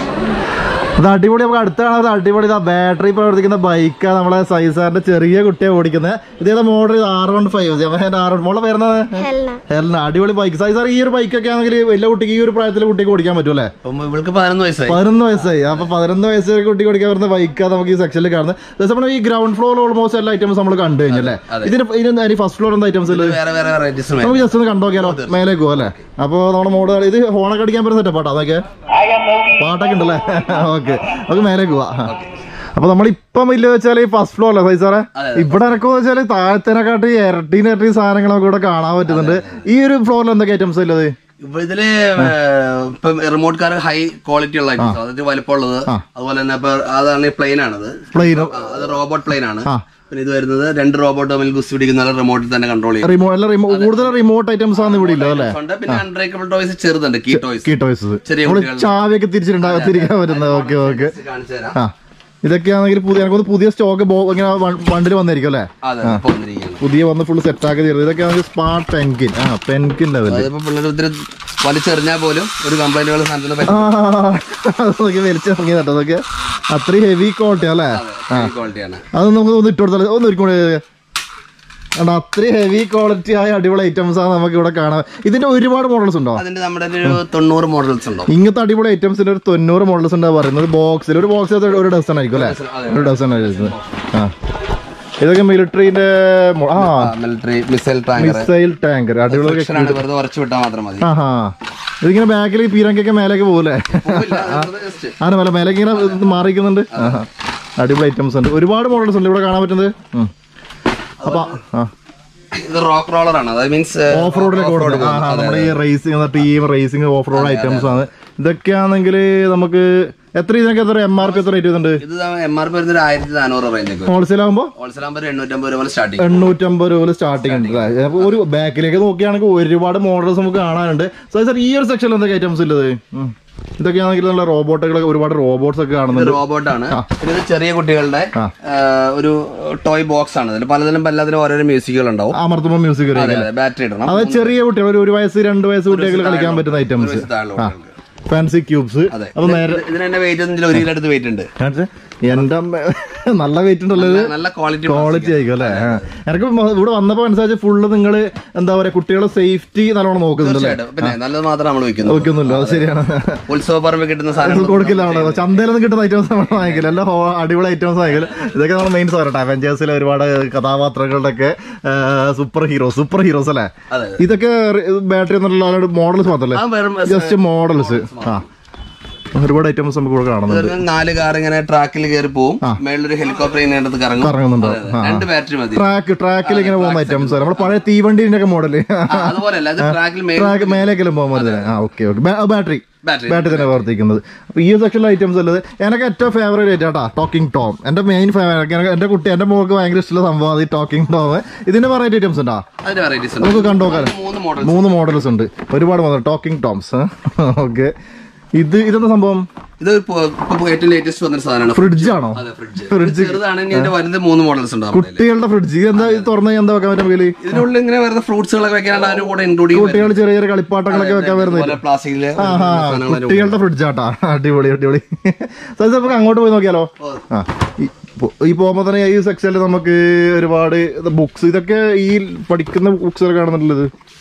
ഇത് അടിപൊളി നമുക്ക് അടുത്താണ് അത് അടിപൊളി ഇതാ ബാറ്ററി പ്രവർത്തിക്കുന്ന ബൈക്കാണ് നമ്മളെ സൈസാറിന്റെ ചെറിയ കുട്ടിയെ ഓടിക്കുന്നത് ഇതേതാ model R one five R one മോളെ വരുന്നത് ഹെൽന ഹെൽന അടിപൊളി ബൈക്ക് സൈസാർ ഈ ഒരു ബൈക്കൊക്കെ ആണെങ്കിൽ വലിയ കുട്ടിക്ക് ഈ ഒരു പ്രായത്തിൽ കുട്ടിക്ക് ഓടിക്കാൻ പറ്റുമല്ലേ അപ്പം ഇവൾക്ക് പതിനൊന്ന് വയസ്സായി പതിനൊന്ന് വയസ്സായി അപ്പൊ പതിനൊന്ന് വയസ്സ് കുട്ടി ഓടിക്കാൻ വരുന്ന ബൈക്കാണ് നമുക്ക് ഈ സെക്ഷനിൽ കാണുന്നത് ദിവസം നമ്മൾ ഈ ഗ്രൗണ്ട് ഫ്ലോർ ഓൾമോസ്റ്റ് എല്ലാ ഐറ്റംസ് നമ്മൾ കണ്ടു കഴിഞ്ഞല്ലേ അതെ. ഇതിന് ഇതിന് ഫസ്റ്റ് ഫ്ലോർ എന്താ ഐറ്റംസ് ഉള്ളത് വേറെ വേറെ വെറൈറ്റീസ് നമുക്ക് ജസ്റ്റ് ഒന്ന് കണ്ടോക്കിയാലോ മേലേക്ക് പോകാം അല്ലേ അപ്പൊ നമ്മുടെ മോഡ് ഇത് ഹോണൊക്കെ അടിക്കാൻ പറ്റുന്ന സെറ്റപ്പാട്ടോ അതൊക്കെ പാട്ടൊക്കെ ഉണ്ടല്ലേ ഓക്കെ നമുക്ക് മേലേക്ക് പോവാം അപ്പൊ നമ്മളിപ്പം ഇല്ല വെച്ചാൽ ഈ ഫസ്റ്റ് ഫ്ലോർ അല്ലേ സൈ സാറേ അതെ, ഇവിടെ ഇറക്കുമെന്ന് വെച്ചാൽ താഴത്തേനെക്കാട്ടി ഇരട്ടീന് ഇരട്ടി സാധനങ്ങൾ നമുക്ക് ഇവിടെ കാണാൻ പറ്റുന്നുണ്ട് ഈ ഒരു ഫ്ലോറിൽ എന്തൊക്കെ ഐറ്റംസ് ഉള്ളത് ഇപ്പൊ ഇതില് ഇപ്പം റിമോട്ട് കാർ ഹൈ ക്വാളിറ്റി ഉള്ള ഐറ്റംസ് അതായത് വലിപ്പമുള്ളത് അതുപോലെ തന്നെ ഇപ്പൊ അതാണ് പ്ലെയിൻ ആണത് പ്ലെയിൻ ആ, അത് റോബോട്ട് പ്ലെയിൻ ആണ് ആ. പിന്നെ ഇത് വരുന്നത് രണ്ട് റോബോട്ട് തമ്മിൽ ഗുസ്തി പിടിക്കുന്ന റിമോട്ടിൽ തന്നെ കൺട്രോൾ ചെയ്യും റിമോ എല്ലാം റിമോ കൂടുതൽ റിമോട്ട് ഐറ്റംസ് ആണ് ഇവിടെ ഇല്ല അല്ലേ ഉണ്ട് പിന്നെ അൺബ്രേക്കബിൾ ടോയ്സ് ചെറുതുണ്ട് കീ ടോയ്സ് കീ ടോയ്സ് ചെറിയ നമ്മള് കുട്ടികളുടെ. ചാവിയൊക്കെ തിരിച്ചിട്ടുണ്ടാകും തിരിക്കാൻ പറ്റുന്നത് ഓക്കെ ഓക്കെ കാണിച്ചു തരാം ആ ഇതൊക്കെയാണെങ്കിൽ പുതിയ എനിക്കൊന്ന് പുതിയ സ്റ്റോക്ക് ഇങ്ങനെ വണ്ടിൽ വന്നിരിക്കും അല്ലേ അതെ ഇപ്പൊ വന്നിരിക്കുകയാണ് പുതിയ വന്ന് ഫുൾ സെറ്റ് ആക്കി തരുന്നത് ഇതൊക്കെയാണെങ്കിൽ സ്മാർട്ട് പെൻകിൻ ആ പെൻകിൻ ലെവല് അതിപ്പോ പിള്ളേർ ഒത്തിരി വലിച്ചെറിഞ്ഞാൽ പോലും ഒരു കംപ്ലൈന്റുകൾ സാധനത്തിന് പറ്റും ആ അതൊക്കെ വലിച്ചിറങ്ങി കേട്ടോ അതൊക്കെ അത്രയും ഹെവി ക്വാളിറ്റി അല്ലേ ക്വാളിറ്റിയാണ് അത് നമുക്ക് ഒന്ന് ഇട്ട് കൊടുത്താൽ ഒന്ന് ഒരുക്കൂടെ കണ്ടോ അത്രയും ഹെവി ക്വാളിറ്റി ആയ അടിപൊളി ഐറ്റംസ് ആണ് നമുക്ക് ഇവിടെ കാണാം ഇതിന്റെ ഒരുപാട് മോഡൽസ് ഉണ്ടോ അതിന്റെ നമ്മുടെ ഒരു തൊണ്ണൂറ് മോഡൽസ് ഉണ്ടോ ഇങ്ങനത്തെ അടിപൊളി ഐറ്റംസിന്റെ ഒരു തൊണ്ണൂറ് മോഡൽസ് ഉണ്ടാ പറയുന്നത് ബോക്സിൽ ഒരു ബോക്സിൽ ഒരു ഡസൺ ആയിരിക്കും അല്ലേ ഒരു ഡസൺ ആയിരിക്കും ആ ഇതൊക്കെ മിലിറ്ററിന്റെ ആ military missile tanker missile tanker അടിപൊളി ആണ് വെറുതെ ഉറച്ചു വിട്ടാൽ മാത്രം മതി ആ ഹാ ഇതിങ്ങനെ ബാക്കിൽ പീരങ്കൊക്കെ മേലേക്ക് പോകൂലേ പോവില്ല, അത് വെറുതെ just. ആണ് മേലെ മേലേക്ക് ഇങ്ങനെ ഇത് മാറിക്കുന്നുണ്ട് ആഹാ. അടിപൊളി ഐറ്റംസ് ഉണ്ട് ഒരുപാട് മോഡൽസ് ഉണ്ട് ഇവിടെ കാണാൻ പറ്റുന്നത് ഉം. അപ്പൊ ആ ഇത് റോക്ക് റോളർ ആണ് അതായത് മീൻസ് ഓഫ് റോഡിലേക്ക് കൊടുക്കുന്നത് ആ നമ്മുടെ ഈ racing team racing off road items ആണ് ഇതൊക്കെയാണെങ്കിൽ നമുക്ക് എത്ര ഇതിനൊക്കെ എത്ര എം ആർ പി എത്ര റേറ്റ് വരുന്നുണ്ട് ഇത് എം ആർ പി വരുന്നത് ആയിരത്തി നാനൂറ് റേഞ്ച് ഒക്കെ ഹോൾസെയിൽ ആകുമ്പോൾ ഹോൾസെയിൽ ആകുമ്പോൾ എണ്ണൂറ്റമ്പത് രൂപ സ്റ്റാർട്ടിങ് എണ്ണൂറ്റമ്പത് രൂപ സ്റ്റാർട്ടിംഗ് ഉണ്ട് അല്ലേ? അപ്പൊ ഒരു ബാക്കിലേക്ക് നോക്കുകയാണെങ്കിൽ ഒരുപാട് മോഡൽസ് നമുക്ക് കാണാനുണ്ട് സോ സാർ ഈ ഒരു സെക്ഷനിൽ എന്തൊക്കെ ഐറ്റംസ് ഉള്ളത് ഉം. ഇതൊക്കെയാണെങ്കിൽ നല്ല റോബോട്ടുകളൊക്കെ ഒരുപാട് റോബോട്ട്സ് ഒക്കെ കാണുന്നുണ്ട് റോബോട്ട് ആണ് പിന്നെ ഇത് ചെറിയ കുട്ടികളുടെ ആ. ആ, ഒരു ടോയ് ബോക്സ് ആണ് ഇതിൽ പലതിലും എല്ലാത്തിലും ഓരോരോ മ്യൂസിക്കുകൾ ഉണ്ടാവും അമർത്തുമ്പോൾ മ്യൂസിക് അതെ അതെ ബാറ്ററി ഇടണം അത് ചെറിയ കുട്ടികൾ ഒരു ഒരു വയസ്സ് രണ്ട് വയസ്സ് കുട്ടികൾ കളിക്കാൻ പറ്റുന്ന ഐറ്റംസ് വയസ്സ് താഴെയുള്ള കുട്ടികൾക്ക്. ഫാൻസി ക്യൂബ്സ് അതെ അപ്പൊ നേരെ ഇത് ഇതിന് തന്നെ വെയിറ്റ് ഒന്നും ഒരു കിലോ അടുത്ത് വെയിറ്റ് ഉണ്ട് കാണിച്ചേ? എന്റെ അമ്മ നല്ല വെയിറ്റ് ഉണ്ടല്ലോ ഇത് നല്ല ക്വാളിറ്റി ക്വാളിറ്റി ആയിരിക്കും അല്ലേ ആ. എനിക്ക് മ- ഇവിടെ വന്നപ്പോ മനസ്സിലാച്ച ഫുള്ള് നിങ്ങൾ എന്താ പറയാ കുട്ടികളെ സേഫ്റ്റി നല്ലോണം നോക്കുന്നുണ്ടല്ലേ പിന്നെ നല്ലത് മാത്രം നമ്മൾ വെക്കുന്നത് നോക്കുന്നില്ല അത് ശരിയാണ് ഉത്സവ പറമ്പിൽ കിട്ടുന്ന സാധനങ്ങൾ കൊടുക്കില്ല അവിടെ ചന്തയിലൊന്നും കിട്ടുന്ന ഐറ്റംസ് നമ്മൾ വാങ്ങിക്കില്ല എല്ലാം ഹോ- അടിപൊളി ഐറ്റംസ് വാങ്ങിക്കില്ല ഇതൊക്കെ നമ്മൾ മെയിൻ സാറട്ടെ അവഞ്ചേഴ്സിലെ ഒരുപാട് കഥാപാത്രങ്ങളുടെ ഒക്കെ സൂപ്പർ ഹീറോ സൂപ്പർ ഹീറോസ് അല്ലേ അതെ ഇതൊക്കെ ബാറ്ററി എന്നുള്ള മോഡൽസ് മാത്രമല്ലേ ആ വെറും ജസ്റ്റ് മോഡൽസ് ആ ഒരുപാട് ഐറ്റംസ് നമുക്ക് ഇവിടെ കാണുന്നുണ്ട് ഒരു നാല് കാർ ഇങ്ങനെ ട്രാക്കിൽ കയറി പോവും മേളിലൊരു ഹെലികോപ്റ്റർ ഇതിനകത്ത് കറങ്ങും കറങ്ങുന്നുണ്ടോ അതെ, അതെ. രണ്ട് ബാറ്ററി മതി ട്രാക്ക് ട്രാക്കിൽ ഇങ്ങനെ പോകുന്ന ഐറ്റംസ് നമ്മുടെ പഴയ തീവണ്ടീന്റെ ഒക്കെ മോഡല് ആ, അതുപോലെയല്ല അത് ട്രാക്കിൽ മേൽ ട്രാക്ക് മേലേക്കെല്ലാം പോകാൻ പറ്റുന്നത് ആ okay okay battery battery battery തന്നെ പ്രവർത്തിക്കുന്നത് അപ്പൊ ഈ സെക്ഷനിലെ ഐറ്റംസ് അല്ലത് എനിക്ക് ഏറ്റവും ഫേവറേറ്റ് ആയിട്ട് കേട്ടോ ടോക്കിംഗ് ടോം എന്റെ മെയിൻ ഫേവറേറ്റ് എന്റെ കുട്ടി എന്റെ മോൾക്ക് ഭയങ്കര ഇഷ്ടമുള്ള സംഭവം ഈ ടോക്കിംഗ് ടോം ഇതിന്റെ വെറൈറ്റി ഐറ്റംസ് ഉണ്ടോ അതിന്റെ വെറൈറ്റീസ് ഉണ്ട് നമുക്ക് കണ്ടോക്കാം മൂന്ന് മോഡൽ മൂന്ന് മോഡൽസ് ഉണ്ട് ഒരുപാട് മോഡൽ ടോക്കിംഗ് ടോംസ് ഓക്കെ ഇത് ഇതെന്താ സംഭവം ഇത് ഇപ്പൊ ഇപ്പൊ ഏറ്റവും ലേറ്റസ്റ്റ് വന്നൊരു സാധനമാണ് ഫ്രിഡ്ജ് ആണോ അതെ ഫ്രിഡ്ജ് ചെറുതാണ് ഇനി അതിന്റെ വലുത് മൂന്ന് മോഡൽസ് ഉണ്ട് നമ്മുടെ കയ്യില്. കുട്ടികളുടെ ഫ്രിഡ്ജ് എന്താ ഇത് തുറന്നു എന്താ വെക്കാൻ പറ്റും കയ്യില് ഇതിനുള്ളിൽ ഇങ്ങനെ വരുന്ന ഫ്രൂട്ട്സുകളൊക്കെ വെക്കാനാണ് അതിന്റെ കൂടെ ഇൻക്ലൂഡിംഗ് കുട്ടികൾ ചെറിയ ചെറിയ കളിപ്പാട്ടങ്ങളൊക്കെ വെക്കാൻ വരുന്നത് പ്ലാസ്റ്റിക്കില് ആഹാ കുട്ടികളുടെ ഫ്രിഡ്ജ് ആട്ടാ അടിപൊളി അടിപൊളി സാർ നമുക്ക് അങ്ങോട്ട് പോയി നോക്കിയാലോ ആ ഈ പോ- ഈ പോകുമ്പോൾ തന്നെ ഈ സെക്ഷനിൽ നമുക്ക് ഒരുപാട് ബുക്സ് ഇതൊക്കെ ഈ പഠിക്കുന്ന ബുക്സ് കാണുന്നുള്ളത്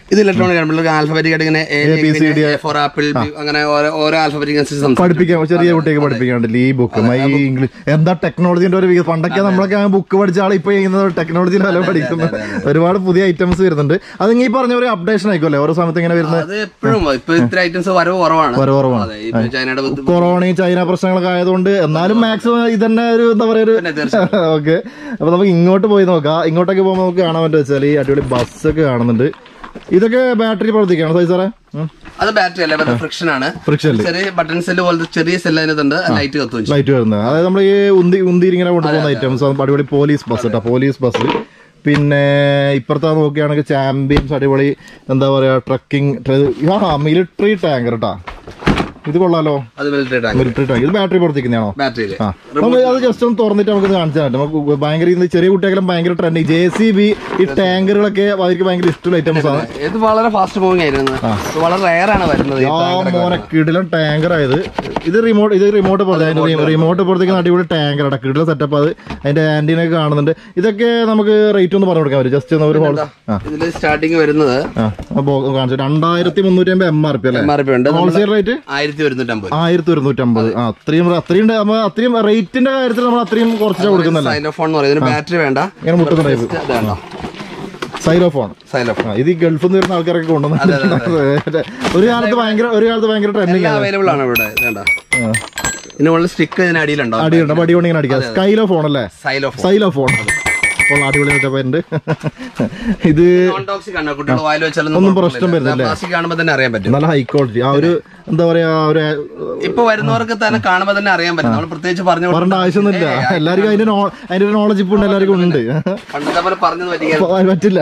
ഇത് ഇലക്ട്രോണിക് ആണ് പിള്ളേർക്ക് ആൽഫബറ്റിക് ആയിട്ട് ഇങ്ങനെ ഫോർ ആപ്പിൾ അങ്ങനെ ഓരോ ഓരോ ആൽഫബറ്റിക് അനുസരിച്ച് സംസാരിക്കും പഠിപ്പിക്കാൻ ചെറിയ കുട്ടിയൊക്കെ പഠിപ്പിക്കാണ്ടല്ലേ ഈ ബുക്ക് ഈ ഇംഗ്ലീഷ് എന്താ ടെക്നോളജിന്റെ ഒരു വികസനം പണ്ടൊക്കെ നമ്മളൊക്കെ ബുക്ക് പഠിച്ച ആൾ ഇപ്പൊ ചെയ്യുന്നത് ടെക്നോളജിയിൽ വല്ല പഠിക്കുന്നത് ഒരുപാട് പുതിയ ഐറ്റംസ് വരുന്നുണ്ട് അത് ഈ പറഞ്ഞ ഒരു അപ്ഡേഷൻ ആയിക്കോല്ലേ ഓരോ സമയത്ത് ഇങ്ങനെ വരുന്നത് അത് എപ്പോഴും ഇപ്പൊ ഇത്ര ഐറ്റംസ് വരവ് കുറവാണ് വരവ് കുറവാണ്. അതെ ഇപ്പൊ ചൈനയുടെ ബുദ്ധി- കൊറോണയും ചൈന പ്രശ്നങ്ങളൊക്കെ ആയതുകൊണ്ട് എന്നാലും മാക്സിമം ഇതന്നെ ഒരു എന്താ പറയാ ഒരു പിന്നെ തീർച്ചയായും ഓക്കെ അപ്പൊ നമുക്ക് ഇങ്ങോട്ട് പോയി നോക്കാം ഇങ്ങോട്ടൊക്കെ പോകുമ്പോൾ നമുക്ക് കാണാൻ പറ്റുക വെച്ചാൽ ഈ അടിപൊളി ബസ്സൊക്കെ കാണുന്നുണ്ട് ഇതൊക്കെ ബാറ്ററി പ്രവർത്തിക്കുകയാണ് സൈ സാറേ അത് ബാറ്ററി അല്ല വെറുതെ ഫ്രിക്ഷൻ ആണ് ഫ്രിക്ഷൻ ചെറിയ ബട്ടൺ സെല്ല് പോലത്തെ ചെറിയ സെല്ല് അതിനകത്തുണ്ട് ലൈറ്റ് കത്തും ചെയ്യും. ലൈറ്റ് വരുന്നത് അതായത് നമ്മൾ ഈ ഉന്തി ഉന്തിരി ഇങ്ങനെ കൊണ്ടുപോകുന്ന ഐറ്റംസ് അടിപൊളി പോലീസ് ബസ് കേട്ടോ പോലീസ് ബസ് പിന്നെ ഇപ്പുറത്തെ നോക്കുകയാണെങ്കിൽ ചാമ്പ്യൻസ് അടിപൊളി എന്താ പറയാ ട്രക്കിംഗ് ആ മിലിറ്ററി ടാങ്കർ കേട്ടാ ഇത് കൊള്ളാലോ അത് മിലിറ്ററി ടാങ്ക് മിലിറ്ററി ടാങ്ക് ഇത് ബാറ്ററി പ്രവർത്തിക്കുന്നതാണോ ബാറ്ററിയില് ആ നമുക്ക് അത് ജസ്റ്റ് ഒന്ന് തുറന്നിട്ട് നമുക്ക് കാണിച്ചാൽ പറ്റും നമുക്ക് ഭയങ്കര ഇന്ന് ചെറിയ കുട്ടികളെല്ലാം ഭയങ്കര ട്രെൻഡ് ജെ സി ബി ഈ ടാങ്കറുകളൊക്കെ അവർക്ക് ഭയങ്കര ഇഷ്ടമുള്ള ഐറ്റംസ് ആണ് ഇത് വളരെ ഫാസ്റ്റ് മൂവിങ് ആയിരുന്നു ഇത് വളരെ റയർ ആണ് വരുന്നത് ഈ ആ tanker ഒക്കെ. മോനെ കിടിലം ടാങ്കർ ആയത് ഇത് റിമോട്ട് ഇത് റിമോട്ട് റിമോട്ട് പുറത്തേക്ക് അടിപൊളി ടാങ്കർ ആണ് കിടിലം സെറ്റപ്പ് അത് അതിന്റെ ആന്റീനൊക്കെ കാണുന്നുണ്ട് ഇതൊക്കെ നമുക്ക് റേറ്റ് ഒന്ന് പറഞ്ഞു കൊടുക്കാൻ പറ്റും ജസ്റ്റ് ഒന്ന് ഒരു ഹോൾ ആ ഇതില് സ്റ്റാർട്ടിങ് വരുന്നത് ആ അപ്പൊ കാണിച്ചു രണ്ടായിരത്തി മുന്നൂറ്റി അമ്പത് എം ആർ പി അല്ലേ എം ആർ പി ഉണ്ട് ഹോൾസെയിൽ റേറ്റ് ആയിരത്തി ഒരുന്നൂറ്റമ്പത് ആയിരത്തി ഒരുന്നൂറ്റമ്പത് ആ അത്രയും അത്രയും നമ്മൾ അത്രയും റേറ്റിന്റെ കാര്യത്തിൽ നമ്മൾ അത്രയും കുറച്ചാണ് കൊടുക്കുന്നല്ലേ സൈലോഫോൺ എന്ന് പറയുന്നത് ബാറ്ററി വേണ്ട ഇങ്ങനെ മുട്ടുന്ന ടൈപ്പ് ഇത് വേണ്ട സൈലോഫോൺ സൈലോഫോൺ ആ, ഇത് ഈ ഗൾഫിൽ നിന്ന് വരുന്ന ആൾക്കാരൊക്കെ കൊണ്ടുവന്നിട്ടുണ്ട് ഒരു കാലത്ത് ഭയങ്കര ഒരു കാലത്ത് ഭയങ്കര ട്രെൻഡിങ് എല്ലാം അവൈലബിൾ ആണ് ഇവിടെ ഇത് വേണ്ട ഇതിന് മുകളിൽ സ്റ്റിക്ക് ഇതിന് അടിയിലുണ്ടോ അടിയുണ്ട് അപ്പൊ അടികൊണ്ട് ഇങ്ങനെ അടിക്കാം സ്കൈലോ ഫോൺ അല്ലേ സൈലോഫോൺ സൈലോ ഫോൺ അപ്പോൾ അടിപൊളി സെറ്റപ്പ് ഇത് നോൺ ടോക്സിക് ആണ് കുട്ടികൾ വായിൽ ഒന്നും പ്രശ്നം വരുന്നില്ല. പ്ലാസ്റ്റിക് കാണുമ്പോൾ തന്നെ അറിയാൻ പറ്റും നല്ല ഹൈ ക്വാളിറ്റി ആ ഒരു എന്താ പറയാ ആ ഒരു ഇപ്പൊ വരുന്നവർക്ക് തന്നെ കാണുമ്പോൾ തന്നെ അറിയാൻ പറ്റും നമ്മൾ പ്രത്യേകിച്ച് പറഞ്ഞു പറയേണ്ട ആവശ്യമൊന്നുമില്ല എല്ലാവർക്കും അതിന്റെ നോ- അതിന്റെ ഒരു നോളജ് ഇപ്പൊ ഉണ്ട് എല്ലാവർക്കും ഉണ്ട് പണ്ടത്തെ പോലെ പറഞ്ഞത് പറ്റിക്കാൻ അപ്പൊ അത് പറ്റില്ല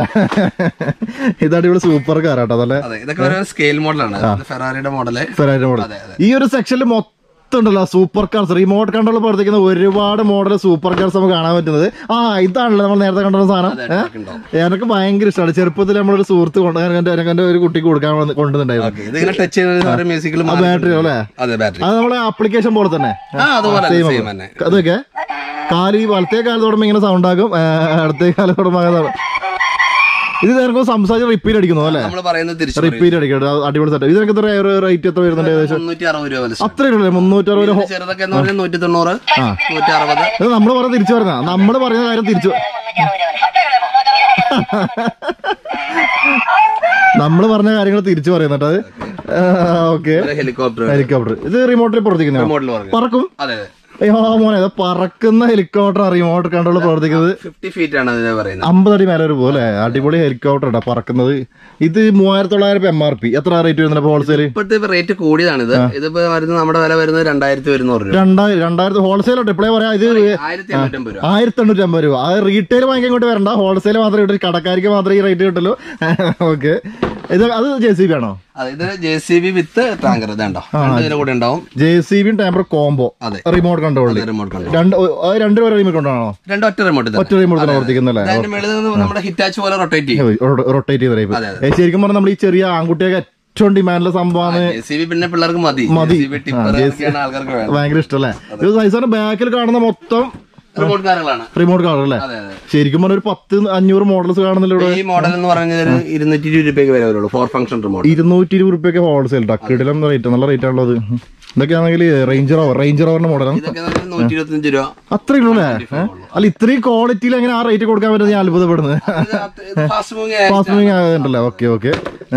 ഇത് അടിപൊളി സൂപ്പർ കാറാട്ടോ അതല്ലേ അതെ ഇതൊക്കെ ഒരു സ്കെയിൽ മോഡലാണ് ഫെറാറിയുടെ മോഡല് ഫെറാരി മോഡൽ ഈ ഒരു സെക്ഷനിൽ മൊത്തം ഉണ്ടല്ലോ സൂപ്പർ കാർസ് റിമോട്ട് കൺട്രോൾ പ്രവർത്തിക്കുന്ന ഒരുപാട് മോഡൽ സൂപ്പർ കാർസ് നമുക്ക് കാണാൻ പറ്റുന്നത് ആ ഇതാണല്ലോ നമ്മൾ നേരത്തെ കണ്ട സാധനം ഏ? എനിക്ക് ഭയങ്കര ഇഷ്ടമാണ് ചെറുപ്പത്തിൽ നമ്മളൊരു സുഹൃത്ത് കൊണ്ട് എന്റെ എന്റെ ഒരു കുട്ടിക്ക് കൊടുക്കാൻ വന്ന് കൊണ്ടുവന്നിട്ടുണ്ടായിരുന്നു ഇതിങ്ങനെ ടച്ച് ചെയ്യുന്ന മ്യൂസിക്കിൽ ബാറ്ററി അല്ലേ അതെ ബാറ്ററി അത് നമ്മളെ ആപ്ലിക്കേഷൻ പോലെ തന്നെ ആ അതുപോലെ സെയിം തന്നെ അതൊക്കെ കാല് ഈ വലത്തേ കാലം തുടങ്ങുമ്പോൾ ഇങ്ങനെ സൗണ്ട് ആകും ഏ, ഇടത്തേ കാലം തുടങ്ങുമ്പോൾ ഇത് നേരത്തെ സംസാരിച്ച് റിപ്പീറ്റ് അടിക്കുന്നു അല്ലേ നമ്മൾ പറയുന്നത് തിരിച്ചു റിപ്പീറ്റ് അടിക്കട്ടെ അത് അടിപൊളി സെറ്റ് ഇതിനൊക്കെ എത്ര റേറ്റ് എത്ര വരുന്നുണ്ട് ഏകദേശം മുന്നൂറ്റി അറുപത് രൂപ വില അത്രേ ഉള്ളൂ മുന്നൂറ്ററുപത് ഇതിന്റെ ചെറുതൊക്കെ എന്ന് പറഞ്ഞാൽ നൂറ്റി തൊണ്ണൂറ് നൂറ്റി അറുപത് ഇത് നമ്മൾ പറഞ്ഞ തിരിച്ചു പറഞ്ഞ നമ്മൾ പറയുന്ന കാര്യം തിരിച്ചു നമ്മൾ പറഞ്ഞ കാര്യങ്ങൾ തിരിച്ചു പറയുന്നുണ്ട് അത് ഓക്കെ ഹെലികോപ്റ്റർ ഹെലികോപ്റ്റർ ഇത് റിമോട്ടിൽ പ്രവർത്തിക്കുന്ന മോഡൽ പറഞ്ഞു പറക്കും അതെ അയ്യോ മോനെ ഇത് പറക്കുന്ന ഹെലികോപ്റ്റർ റിമോട്ട് കൺട്രോൾ പ്രവർത്തിക്കുന്നത് ഫിഫ്റ്റി ഫീറ്റ് ആണ് അതിനെ പറയുന്നത് അമ്പത് അടി മേലെ ഒരു പോലെ അടിപൊളി ഹെലികോപ്റ്റർ ഇട്ടാ പറക്കുന്നത് ഇത് മൂവായിരത്തി തൊള്ളായിരം എം ആർ പി എത്ര റേറ്റ് വരുന്നുണ്ട് ഹോൾസെയിൽ ഇപ്പോഴത്തെ റേറ്റ് കൂടിയതാണ് ഇത് ഇതിപ്പോ വരുന്നത് നമ്മുടെ വില വരുന്നത് രണ്ടായിരത്തി ഒരുന്നൂറ് രൂപ രണ്ടായിരം രണ്ടായിരത്തി ഹോൾസെയിൽ ഇപ്പോഴേ പറയാം ഇത് ആയിരത്തി എണ്ണൂറ്റമ്പത് രൂപ ആയിരത്തി എണ്ണൂറ്റി അമ്പത് രൂപ അത് റീറ്റെയിൽ വാങ്ങിക്കാൻ ഇങ്ങോട്ട് വരണ്ട ഹോൾസെയിൽ മാത്രമേ കിട്ടൂ കടക്കാർക്ക് മാത്രമേ ഈ റേറ്റ് കിട്ടുള്ളൂ ഓക്കെ ഇത് അത് ജെ സി ബി ആണോ അതെ ഇത് J C B with tanker ഇതുണ്ടോ രണ്ടും ഇതിന്റെ കൂടെ ഉണ്ടാവും ജെ സി ബിയും ടാമ്പർ കോംബോ അതെ. റിമോട്ട് കൺട്രോളിൽ റിമോട്ട് കൺട്രോൾ രണ്ട് ഓ, അത് രണ്ട് പേരെ റിമോട്ട് കൊണ്ടാണോ രണ്ടും ഒറ്റ റിമോട്ട് ഒറ്റ റിമോട്ട് തന്നെ പ്രവർത്തിക്കുന്നല്ലേ അതിന്റെ മേളിൽ നിന്ന് നമ്മുടെ ഹിറ്റാച്ച് പോലെ റൊട്ടേറ്റ് ചെയ്യും റൊട്ടേറ്റ് ചെയ്ത ടൈപ്പ് അതെ, ഏ, ശരിക്കും പറഞ്ഞാൽ നമ്മൾ ഈ ചെറിയ ആൺകുട്ടിയൊക്കെ ഏറ്റവും ഡിമാൻഡിലെ സംഭവമാണ് ജെ സി ബി പിന്നെ പിള്ളേർക്ക് മതി മതി. ജെ സി ബി ടിപ്പർ അതൊക്കെയാണ് ആൾക്കാർക്ക് വേണം ഭയങ്കര ഇഷ്ടമല്ലേ ഇത് സൈസാണ് ബാക്കിൽ കാണുന്ന മൊത്തം റിമോട്ട് കാറുകളാണ് റിമോട്ട് കാർ അല്ലേ അതെ അതെ ശരിക്കും പറഞ്ഞ ഒരു പത്ത് അഞ്ഞൂറ് മോഡൽസ് കാണുന്നില്ല ഇവിടെ ഈ മോഡൽ എന്ന് പറഞ്ഞാൽ ഒരു ഇരുന്നൂറ്റി ഇരുപത് രൂപയ്ക്ക് വരെ വരുള്ളൂ ഫോർ ഫംഗ്ഷൻ റിമോട്ട് ഇരുന്നൂറ്റി ഇരുപത് റുപ്യൊക്കെ ഹോൾസെയിൽ ടക്കിടിലും റേറ്റ് നല്ല റേറ്റ് ആണുള്ളത് ഇതൊക്കെയാണെങ്കിൽ റേഞ്ചർ ഓവർ റേഞ്ചർ ഓവറിന്റെ മോഡലാണ് ഇതൊക്കെ നൂറ്റി ഇരുപത്തഞ്ച് രൂപ അത്രേ ഉള്ളൂ അല്ലേ ഏ? അല്ല ഇത്രയും ക്വാളിറ്റിയിൽ എങ്ങനെ ആ റേറ്റ് കൊടുക്കാൻ പറ്റുന്നത് ഞാൻ അത്ഭുതപ്പെടുന്നത് ഫാസ്റ്റ് മൂവിങ് ഫാസ്റ്റ് മൂവിങ് ആയതുണ്ടല്ലേ ഓക്കെ ഓക്കെ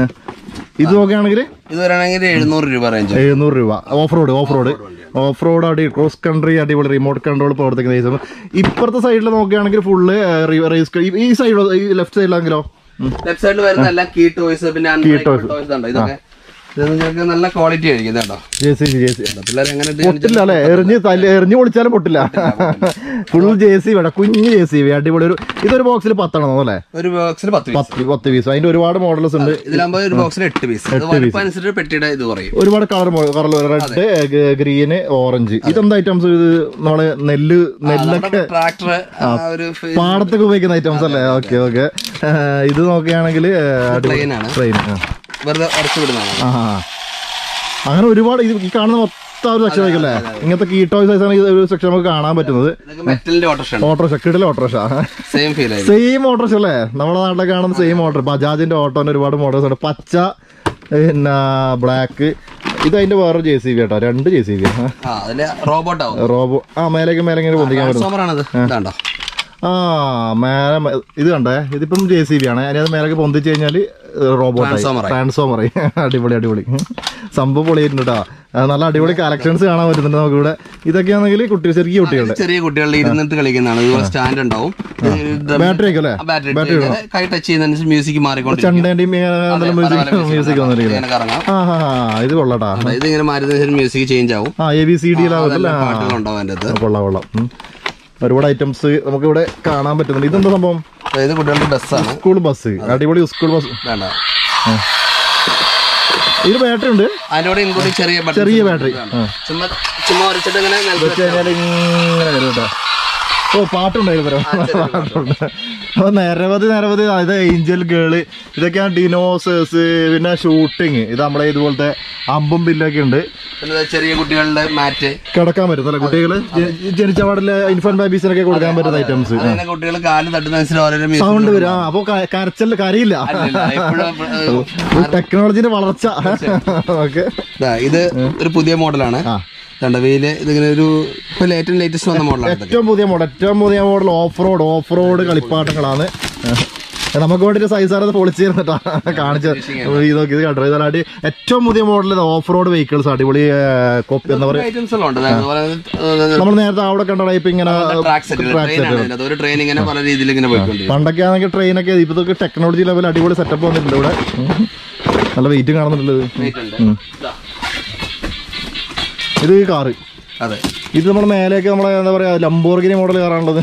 ഇത് നോക്കുകയാണെങ്കിൽ ഇത് വരാണെങ്കിൽ എഴുന്നൂറ് രൂപ റേഞ്ച് എഴുന്നൂറ് രൂപ off road off road off road അടി ക്രോസ് കൺട്രി അടിപൊളി റിമോട്ട് കൺട്രോൾ പ്രവർത്തിക്കുന്ന ഈ സംഭവം. ഇപ്പുറത്തെ സൈഡിൽ നോക്കുകയാണെങ്കിൽ ഫുള്ള് റേസ് ഈ സൈഡിലോ ഈ ലെഫ്റ്റ് സൈഡിലാണെങ്കിലോ ലെഫ്റ്റ് സൈഡിൽ വരുന്ന എല്ലാം കീ ടോയ്സ് പിന്നെ ടോയ്സ് ഉണ്ടോ ഇതൊക്കെ ഇത് നിങ്ങൾക്ക് നല്ല ക്വാളിറ്റി ആയിരിക്കും ഇതുണ്ടോ ജെ സി ജെ സി പിള്ളേർ എങ്ങനെ ഇത് പൊട്ടില്ല അല്ലെ എറിഞ്ഞ് തല്ല് എറിഞ്ഞ് പൊളിച്ചാലും പൊട്ടില്ല ഫുൾ ജെ സി വേണ്ട കുഞ്ഞ് ജെ സി ബി അടിപൊളി ഒരു ഇതൊരു ബോക്സിൽ പത്തെണ്ണം അല്ലേ ഒരു ബോക്സിൽ പത്ത് പീസ് പത്ത് പത്ത് പീസ് അതിന്റെ ഒരുപാട് മോഡൽസ് ഉണ്ട് ഇതിലാകുമ്പോൾ ഒരു ബോക്സിൽ എട്ട് പീസ് ഇത് വലിപ്പം അനുസരിച്ച് പെട്ടിയുടെ ഇത് പറയും ഒരുപാട് colour colour red green orange ഇതെന്താ ഐറ്റംസ് ഇത് നമ്മള് നെല്ല് നെല്ലൊക്കെ ട്രാക്ടർ ഒരു പാടത്തൊക്കെ ഉപയോഗിക്കുന്ന ഐറ്റംസ് അല്ലേ ഓക്കെ ഓക്കെ ഇത് നോക്കുകയാണെങ്കിൽ പ്ലെയിൻ ആണ് ട്രെയിൻ വെറുതെ ഉറച്ചു വിടുന്നതാണ് ആ അങ്ങനെ ഒരുപാട് ഇത് ഈ കാണുന്ന മൊത്തം മൊത്തം ആ ഒരു സെക്ഷൻ ആയിക്കല്ലേ ഇങ്ങനത്തെ കീ ടോയ് സൈസാണ് ഈ ഒരു സെക്ഷൻ നമുക്ക് കാണാൻ പറ്റുന്നത് ഇതൊക്കെ മെറ്റലിന്റെ ഓട്ടോറിക്ഷ ഓട്ടോറിക്ഷ കിടില ഓട്ടോറിക്ഷ സെയിം ഫീൽ ആയിരിക്കും സെയിം ഓട്ടോറിക്ഷ അല്ലേ നമ്മുടെ നാട്ടിലെ കാണുന്ന സെയിം ഓട്ടോ ബജാജിന്റെ ഓട്ടോന്റെ ഒരുപാട് മോഡൽസ് ഉണ്ട് പച്ച പിന്നെ ബ്ലാക്ക് ഇത് അതിന്റെ വേറെ ജെ സി ബി കേട്ടോ രണ്ട് ജെ സി ബി ആ അതില് റോബോട്ട് ആവും റോബോ ആ മേലേക്ക് മേലെ ഇങ്ങനെ പൊന്തിക്കാൻ പറ്റും ട്രാൻസ്ഫോമർ ആണത് ഇതാണ്ടോ ആ മേലെ മ- ഇത് കണ്ടേ ഇതിപ്പം ജെ സി ബി ആണ് അതിന് അത് മേലേക്ക് പൊന്തിച്ച് കഴിഞ്ഞാല് റോബോട്ടായി Transformer ആയി. ട്രാൻസ്ഫോമർ ആയി അടിപൊളി അടിപൊളി സംഭവം പൊളിയായിട്ടുണ്ട് കേട്ടോ അത് നല്ല അടിപൊളി കളക്ഷൻസ് കാണാൻ പറ്റുന്നുണ്ട് നമുക്ക് ഇവിടെ ഇതൊക്കെയാണെങ്കിൽ കുട്ടി ചെറിയ കുട്ടികളുടെ ചെറിയ കുട്ടികളുടെ ഇരുന്നിട്ട് കളിക്കുന്നതാണ് ഇതുപോലെ സ്റ്റാൻഡ് ഉണ്ടാവും ബാറ്ററി ഒക്കെ അല്ലേ ബാറ്ററി കൈ ടച്ച് ചെയ്യുന്നതിന് മ്യൂസിക് മാറിക്കൊണ്ടിരിക്കും ചണ്ടേന്റെയും മ്യൂസിക് മ്യൂസിക് വന്നിരിക്കുന്നത് ഇങ്ങനെ കറങ്ങാം ആ ഹാ ഹാ ഇത് കൊള്ളാട്ടാ ഇത് ഇങ്ങനെ മാറുന്നതിന് മ്യൂസിക് ചേഞ്ച് ആവും ആ എ ബി സി ഡി ലാവത്തില്ല പാട്ടുകളുണ്ടാവും അതിന്റെ അകത്ത് കൊള്ളാം കൊള്ളാം ഉം. ഒരുപാട് ഐറ്റംസ് നമുക്ക് ഇവിടെ കാണാൻ പറ്റുന്നുണ്ട് ഇതെന്താ സംഭവം അപ്പൊ ഇത് കുട്ടികളുടെ ഡ്രസ്സാണ് സ്കൂൾ ബസ് അടിപൊളി സ്കൂൾ ബസ് വേണ്ട ഇതിൽ ബാറ്ററി ഉണ്ട് അതിന്റെ കൂടെ ഇൻക്ലൂഡിങ് ചെറിയ buttons ചെറിയ ഉണ്ട്. ബാറ്ററി ആ ചുമ്മാ ചുമ്മാ വരച്ചിട്ട് ഇങ്ങനെ നിലത്ത് വെച്ച് കഴിഞ്ഞാൽ ഇങ്ങനെ വരും കേട്ടോ ഓ പാട്ടുണ്ടായിരുന്നു പാട്ടുണ്ട് അപ്പൊ നിരവധി നിരവധി അതായത് ഏഞ്ചൽ ഗേള് ഇതൊക്കെയാണ് ഡിനോസേഴ്സ് പിന്നെ ഷൂട്ടിങ് ഇത് നമ്മളെ ഇതുപോലത്തെ അമ്പും ബില്ലൊക്കെ ഉണ്ട് പിന്നെ ദാ ചെറിയ കുട്ടികളുടെ മാറ്റ് കിടക്കാൻ പറ്റും അല്ലെ കുട്ടികൾ ജനിച്ച പാടില് ഇൻഫന്റ് ബേബീസിനൊക്കെ കൊടുക്കാൻ പറ്റുന്ന ഐറ്റംസ് അങ്ങനെ കുട്ടികൾ കാല് തട്ടുന്നതനുസരിച്ച് ഓരോരോ മ്യൂസിക് സൗണ്ട് വരും ആ അപ്പൊ കരച്ചല് കരയില്ല എപ്പോഴും ടെക്നോളജിന്റെ വളർച്ച ഓക്കെ ഇത് ഒരു പുതിയ മോഡലാണ് ആ രണ്ടവയില് ഇതിങ്ങനെ ഒരു ഇപ്പൊ ഏറ്റവും ലേറ്റസ്റ്റ് വന്ന മോഡലാണ് ഇതൊക്കെ. ഏറ്റവും പുതിയ മോഡൽ ഏറ്റവും പുതിയ model off road off road കളിപ്പാട്ടങ്ങളാണ് നമുക്ക് വേണ്ടി സൈസാറ് പൊളിച്ചു തരുന്നിട്ടാ കാണിച്ചത് ഇത് നോക്കി ഇത് കണ്ടോ ഇതാണ് അടി ഏറ്റവും പുതിയ മോഡൽ ഓഫ് റോഡ് വെഹിക്കിൾസ് അടിപൊളി കോപ്പി എന്താ പറയാ ഐറ്റംസ് എല്ലാം ഉണ്ട് അതുപോലെ നമ്മൾ നേരത്തെ അവിടെ കണ്ട ടൈപ്പ് ഇങ്ങനെ ട്രാക്ക് സെറ്റ് ട്രെയിൻ ആണ് ഇതിനകത്ത്. ഒരു ട്രെയിൻ ഇങ്ങനെ പല രീതിയിൽ ഇങ്ങനെ പോയിക്കൊണ്ടിരിക്കും പണ്ടൊക്കെ ആണെങ്കിൽ ട്രെയിനൊക്കെ ഇപ്പത്തൊക്കെ ടെക്നോളജി ലെവൽ അടിപൊളി സെറ്റപ്പ് വന്നിട്ടുണ്ട് ഇവിടെ ഉം. നല്ല വെയിറ്റ് കാണുന്നുണ്ടല്ലോ ഇത്. ഉം. ഇത് കാറ് അതെ ഇത് നമ്മൾ മേലേക്ക് നമ്മളെ എന്താ പറയാ ലംബോർഗിനി മോഡൽ കാറാണുള്ളത്